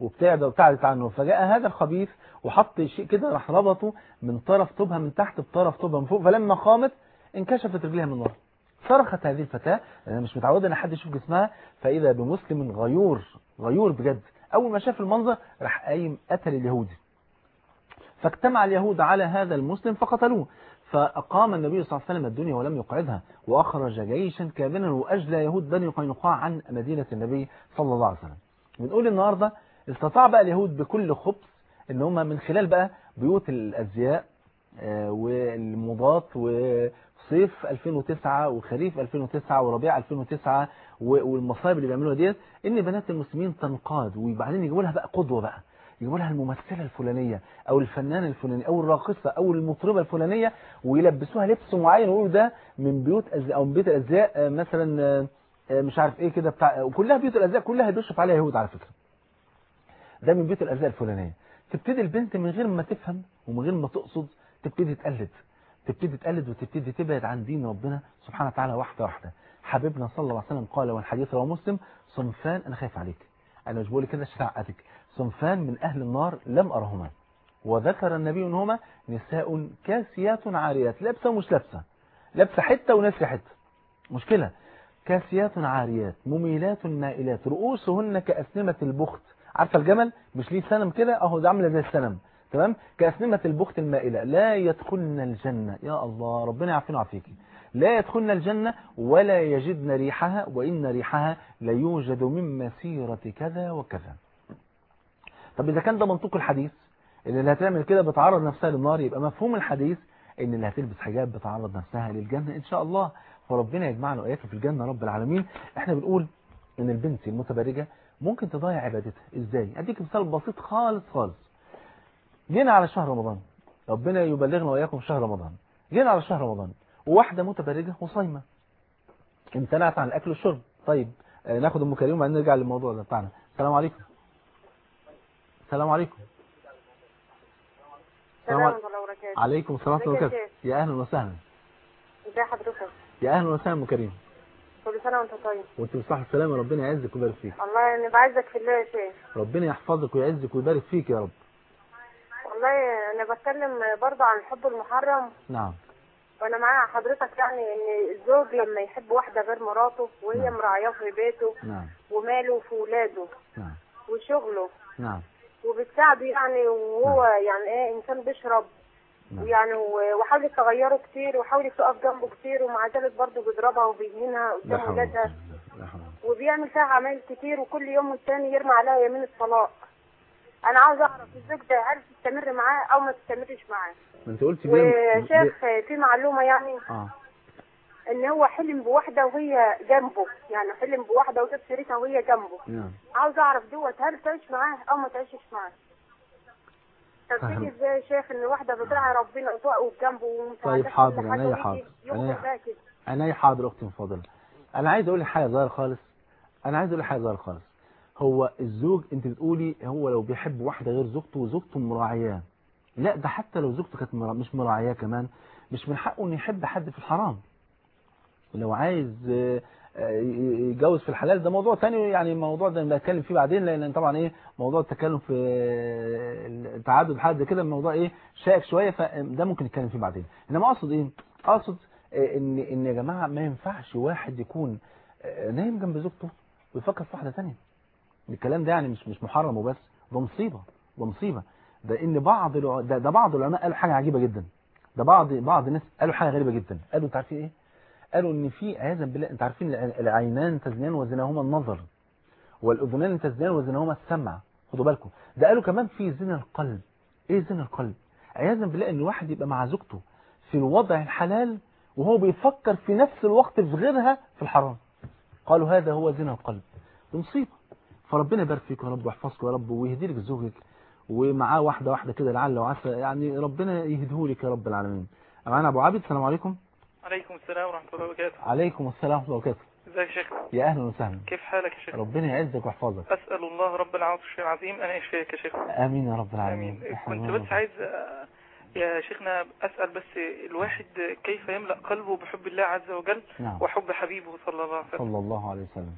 وابتعد وابتعدت عنه فجاء هذا الخبيث وحط شيء كده راح ربطه من طرف طوبها من تحت بطرف طوبها من فوق فلما قامت انكشفت رجليها من ورا صرخت هذه الفتاة انا مش متعود ان حد يشوف جسمها فاذا بمسلم غيور غيور بجد اول ما شاف المنظر راح قايم قتل اليهودي فاجتمع اليهود على هذا المسلم فقتلوه فأقام النبي صلى الله عليه وسلم الدنيا ولم يقعدها وأخرج جيشا كاملا وأجلى يهود بني قينقاع عن مدينة النبي صلى الله عليه وسلم بنقول النهاردة استطاع بقى اليهود بكل خبث ان هم من خلال بقى بيوت الأزياء آه، والمضاد وصيف 2009 وخريف 2009 وربيع 2009 و- والمصايب اللي بيعملوها ديت ان بنات المسلمين تنقاد وبعدين يجيبوا لها بقى قدوة بقى يجيبوا لها الممثلة الفلانية او الفنانة الفلانية او الراقصة او المطربة الفلانية ويلبسوها لبس معين ويقولوا ده من بيوت أزياء او من بيت الازياء آه، مثلا آه، آه، مش عارف ايه كده بتاع وكلها بيوت الازياء كلها بيشرف عليها يهود على فكرة ده من بيوت الازياء الفلانية تبتدي البنت من غير ما تفهم ومن غير ما تقصد تبتدي تقلد تبتدي تقلد وتبتدي تبعد عن دين ربنا سبحانه وتعالى واحدة واحدة حبيبنا صلى الله عليه وسلم قال والحديث رواه مسلم صنفان انا خايف عليك انا مش بقول كده عشان اعقدك صنفان من اهل النار لم ارهما وذكر النبي ان هما نساء كاسيات عاريات لابسه ومش لابسه لابسه حته وناسيه حته مشكله كاسيات عاريات مميلات مائلات رؤوسهن كأسنمة البخت عارفه الجمل مش ليه سنم كده اهو ده عامله زي السنم تمام كأسنمة البخت المائلة لا يدخلن الجنة يا الله ربنا يعافينا ويعافيكي لا يدخلن الجنة ولا يجدن ريحها وإن ريحها ليوجد من مسيرة كذا وكذا طب إذا كان ده منطق الحديث ان اللي هتعمل كده بتعرض نفسها للنار يبقى مفهوم الحديث ان اللي هتلبس حجاب بتعرض نفسها للجنة ان شاء الله فربنا يجمعنا واياك في الجنة رب العالمين احنا بنقول ان البنت المتبرجة ممكن تضيع عبادتها ازاي اديك مثال بسيط خالص خالص جينا على شهر رمضان ربنا يبلغنا واياكم شهر رمضان جينا على شهر رمضان وواحدة متبرجة وصايمة امتنعت عن الاكل والشرب طيب آه، ناخد ام كريم وبعدين نرجع للموضوع ده بتاعنا السلام عليكم السلام عليكم
السلام ورحمة الله وبركاته
عليكم السلام ورحمة الله
ازيك يا
وبركاته يا اهلا وسهلا
ازي حضرتك
يا اهلا وسهلا ام كريم
كل سنة وانت طيب
وانت بصحة السلامة ربنا يعزك ويبارك فيك
والله انا بعزك في الله يا شيخ
ربنا يحفظك ويعزك ويبارك فيك يا رب
والله انا بتكلم برضه عن الحب المحرم
نعم
وانا مع حضرتك يعني ان الزوج لما يحب واحدة غير مراته وهي
نعم.
مراعياه في بيته
نعم
وماله في ولاده
نعم
وشغله
نعم
وبتساعده يعني وهو يعني ايه انسان بيشرب
نعم.
ويعني و- وحاولت تغيره كتير وحاولت تقف جنبه كتير ومع ذلك برضه بيضربها وبيهينها
لا
قدام
حول ولا
ولادها
قوة إلا بالله. لا حول ولا قوة.
وبيعمل فيها عمايل كتير وكل يوم والتاني يرمي عليها يمين الطلاق انا عاوز اعرف الزوج ده هل تستمر معاه او ما تستمرش معاه
ما انت قلت بيعمل-
وشيخ في معلومه يعني
اه
ان هو حلم بواحده وهي جنبه يعني حلم بواحده وجاب سيرتها وهي جنبه
نعم
عاوز اعرف دوت هل تعيش معاه او ما تعيشش معاه طب
فاهم.
تيجي ازاي يا شيخ ان واحده بتراعي ربنا وتقف جنبه ومساعدته
طيب
في
حاضر،
كل حاجة
عينيا
ويجي
حاضر،
يوم
عينيا
وباء كده
انا حاضر اختي المفضله انا عايز اقول لك حاجه صغيره خالص انا عايز اقول لك حاجه صغيره خالص هو الزوج انت بتقولي هو لو بيحب واحده غير زوجته وزوجته مراعياه لا ده حتى لو زوجته كانت مرا- مش مراعياه كمان مش من حقه انه يحب حد في الحرام لو عايز آه، آه، يتجوز في الحلال ده موضوع تاني يعني الموضوع ده نتكلم فيه بعدين لان طبعا ايه موضوع التكلم في آه، التعدد حاجه زي كده الموضوع ايه شائك شويه فده ممكن نتكلم فيه بعدين انما اقصد ايه اقصد آه، ان ان يا جماعه ما ينفعش واحد يكون آه، نايم جنب زوجته ويفكر في واحده ثانيه الكلام ده يعني مش مش محرم وبس ده مصيبه ده مصيبه ده ان بعض الع- ده, ده بعض العلماء قالوا حاجه عجيبه جدا ده بعض بعض الناس قالوا حاجه غريبه جدا قالوا انت عارفين ايه قالوا ان في عياذا بالله انت عارفين الع- العينان تزنيان وزناهما النظر والاذنان تزنيان وزناهما السمع خدوا بالكم ده قالوا كمان في زنا القلب ايه زنا القلب عياذا بالله ان واحد يبقى مع زوجته في الوضع الحلال وهو بيفكر في نفس الوقت في غيرها في الحرام قالوا هذا هو زنا القلب دي مصيبه فربنا يبارك فيك يا رب ويحفظك يا رب ويهدي لك زوجك ومعاه واحده واحده كده لعل وعسى يعني ربنا يهديه لك يا رب العالمين معانا ابو عابد السلام عليكم
عليكم السلام ورحمة الله وبركاته
عليكم السلام ورحمه الله وبركاته
ازيك يا شيخ
يا اهلا وسهلا
كيف حالك يا شيخ
ربنا يعزك ويحفظك
أسأل الله رب العرش العظيم أن يشفيك يا شيخ
امين يا رب العالمين
آمين
إحنا
كنت
نور
بس عايز آه، يا شيخنا أسأل بس الواحد كيف يملأ قلبه بحب الله عز وجل
نعم
وحب حبيبه صلى الله عليه وسلم
صلى الله عليه وسلم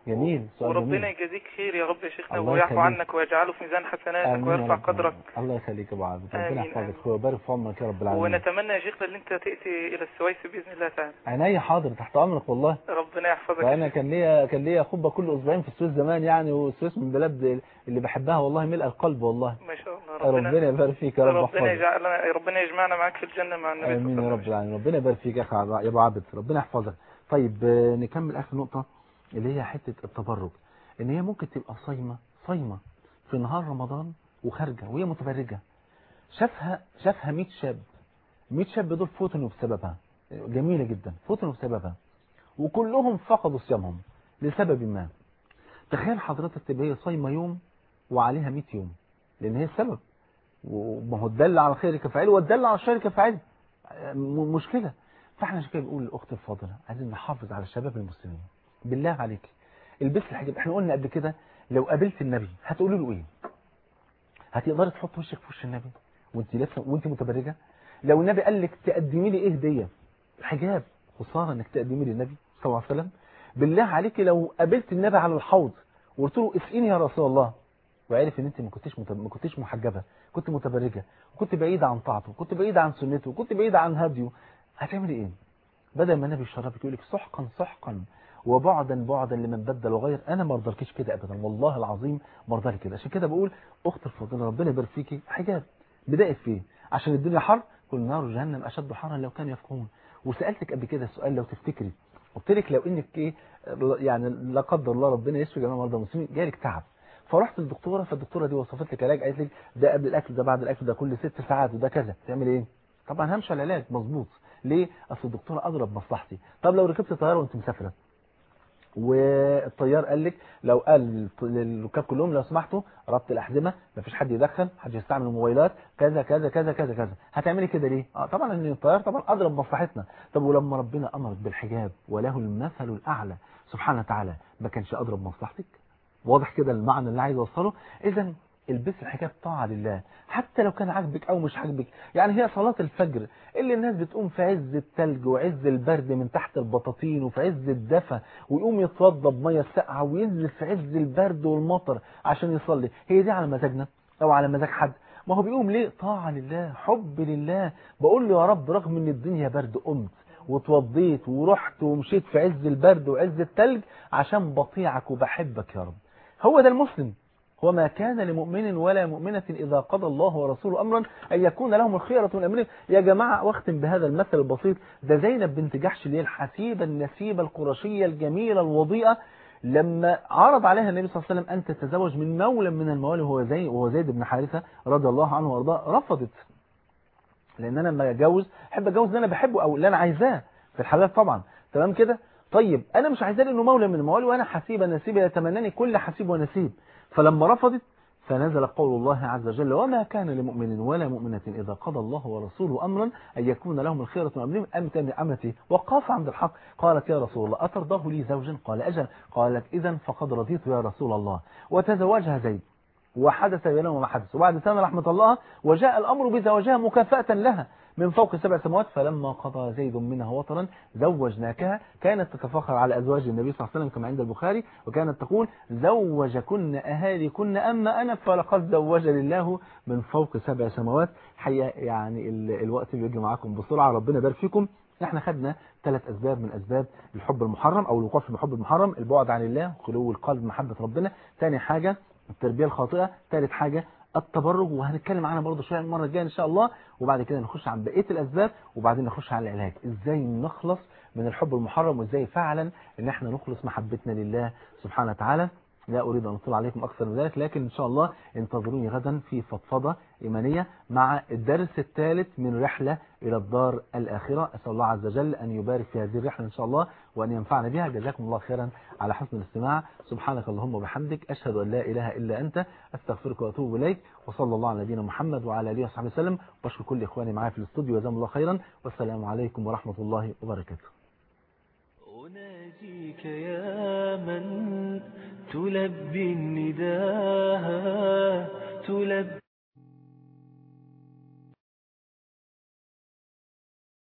جميل سؤال
وربنا
جميل
يجازيك خير يا رب يا شيخنا
الله
ويعفو
يخليك.
عنك ويجعله في ميزان حسناتك
آمين يا
ويرفع
رب.
قدرك
الله يخليك يا ابو عابد ربنا
آمين،
يحفظك
آمين.
ويبارك في عمرك يا رب العالمين
ونتمنى يا شيخنا ان انت تأتي الى السويس باذن الله تعالى
عينيا حاضر تحت امرك والله
ربنا يحفظك يا
وانا
شيخ.
كان ليا كان ليا خطبه كل اسبوعين في السويس زمان يعني والسويس من البلاد اللي بحبها والله ملء القلب والله
ما شاء الله
ربنا
ربنا
يبارك فيك يا رب
ربنا
يحفظك
يجعلنا ربنا يجمعنا معاك في الجنة مع النبي
امين
صلى
يا
الله
رب
عليه وسلم
العالمين ربنا يبارك فيك يا اخي عب- يا ابو عابد ربنا يحفظك طيب آه، نكمل اخر نقطه اللي هي حته التبرج ان هي ممكن تبقى صايمه صايمه في نهار رمضان وخارجه وهي متبرجه شافها شافها 100 شاب 100 شاب دول فوتنوا بسببها جميله جدا فوتنوا بسببها وكلهم فقدوا صيامهم لسبب ما تخيل حضرتك تبقى هي صايمه يوم وعليها 100 يوم لان هي السبب وما هو الدل على الخير كفاعله والدل على الشر كفاعله م- مشكلة فاحنا عشان كده بنقول للاخت الفاضله عايزين نحافظ على الشباب المسلمين بالله عليك البس الحجاب احنا قلنا قبل كده لو قابلت النبي هتقولي له ايه هتقدري تحط وشك في وش النبي وانت لسه وانت متبرجه لو النبي قال لك تقدمي لي ايه هديه الحجاب خساره انك تقدمي لي النبي صلى الله عليه وسلم بالله عليك لو قابلت النبي على الحوض وقلت له اسقيني يا رسول الله وعرف ان انت ما كنتش مت... ما كنتش محجبه كنت متبرجه وكنت بعيده عن طاعته وكنت بعيده عن سنته وكنت بعيده عن هديه هتعمل ايه بدل ما النبي يشربك يقول لك سحقا سحقا وبعدا بعدا لمن بدل وغير انا ما ارضلكيش كده ابدا والله العظيم ما ارضى كده عشان كده بقول اخت الفاضله ربنا يبارك فيكي حجاب بدايه فيه عشان الدنيا حر كل نار جهنم اشد حرا لو كانوا يفقهون وسالتك قبل كده سؤال لو تفتكري قلت لك لو انك ايه يعني لا قدر الله ربنا يشفي جميع مرضى المسلمين جالك تعب فرحت للدكتوره فالدكتوره دي وصفت لك علاج قالت لك ده قبل الاكل ده بعد الاكل ده كل ست ساعات وده كذا تعمل ايه طبعا همشي على العلاج مظبوط ليه اصل الدكتوره اضرب مصلحتي طب لو ركبت طياره وانت مسافره والطيار قال لك لو قال للركاب كلهم لو سمحتوا ربط الاحزمه مفيش حد يدخن حد يستعمل الموبايلات كذا كذا كذا كذا كذا هتعملي كده ليه اه طبعا ان الطيار طبعا اضرب مصلحتنا طب ولما ربنا امرك بالحجاب وله المثل الاعلى سبحانه وتعالى ما كانش اضرب مصلحتك واضح كده المعنى اللي عايز اوصله اذا البس الحجاب طاعة لله حتى لو كان عاجبك او مش عاجبك يعني هي صلاة الفجر اللي الناس بتقوم في عز التلج وعز البرد من تحت البطاطين وفي عز الدفا ويقوم يتوضى بمية ساقعة وينزل في عز البرد والمطر عشان يصلي هي دي على مزاجنا او على مزاج حد ما هو بيقوم ليه طاعة لله حب لله بقول له يا رب رغم ان الدنيا برد قمت وتوضيت ورحت ومشيت في عز البرد وعز التلج عشان بطيعك وبحبك يا رب هو ده المسلم وما كان لمؤمن ولا مؤمنة إذا قضى الله ورسوله أمرا أن يكون لهم الخيرة من أمرهم يا جماعة واختم بهذا المثل البسيط ده زينب بنت جحش اللي هي الحسيبة النسيبة القرشية الجميلة الوضيئة لما عرض عليها النبي صلى الله عليه وسلم أن تتزوج من مولى من الموالي وهو زي وهو زيد بن حارثة رضي الله عنه وارضاه رفضت لأن أنا لما أتجوز أحب أتجوز اللي أنا بحبه أو اللي أنا عايزاه في الحلال طبعا تمام كده طيب أنا مش عايزاه لأنه مولى من الموالي وأنا حسيبة نسيبة يتمناني كل حسيب ونسيب فلما رفضت فنزل قول الله عز وجل وما كان لمؤمن ولا مؤمنة إذا قضى الله ورسوله أمرا أن يكون لهم الخيرة من أمرهم أم تم أمتي وقاف عند الحق قالت يا رسول الله أترضاه لي زوجا قال أجل قالت إذا فقد رضيت يا رسول الله وتزوجها زيد وحدث بينهما ما حدث وبعد سنة رحمة الله وجاء الأمر بزواجها مكافأة لها من فوق سبع سماوات فلما قضى زيد منها وطرا زوجناكها كانت تتفاخر على أزواج النبي صلى الله عليه وسلم كما عند البخاري وكانت تقول زوجكن أهاليكن أما أنا فلقد زوجني الله من فوق سبع سماوات حقيقة يعني ال- الوقت بيجي معاكم بسرعة ربنا يبارك فيكم احنا خدنا ثلاث أسباب من أسباب الحب المحرم أو الوقوع في الحب المحرم البعد عن الله خلو القلب محبة ربنا ثاني حاجة التربية الخاطئة ثالث حاجة التبرج وهنتكلم عنها برضه شويه المره الجايه ان شاء الله وبعد كده نخش عن بقيه الاسباب وبعدين نخش على العلاج ازاي نخلص من الحب المحرم وازاي فعلا ان احنا نخلص محبتنا لله سبحانه وتعالى لا أريد أن أطلع عليكم أكثر من ذلك لكن إن شاء الله انتظروني غدا في فضفضة إيمانية مع الدرس الثالث من رحلة إلى الدار الآخرة أسأل الله عز وجل أن يبارك في هذه الرحلة إن شاء الله وأن ينفعنا بها جزاكم الله خيرا على حسن الاستماع سبحانك اللهم وبحمدك أشهد أن لا إله إلا أنت أستغفرك وأتوب إليك وصلى الله على نبينا محمد وعلى آله وصحبه وسلم وأشكر كل إخواني معايا في الاستوديو جزاهم الله خيرا والسلام عليكم ورحمة الله وبركاته
أناجيك يا من تلبي النداء تلبي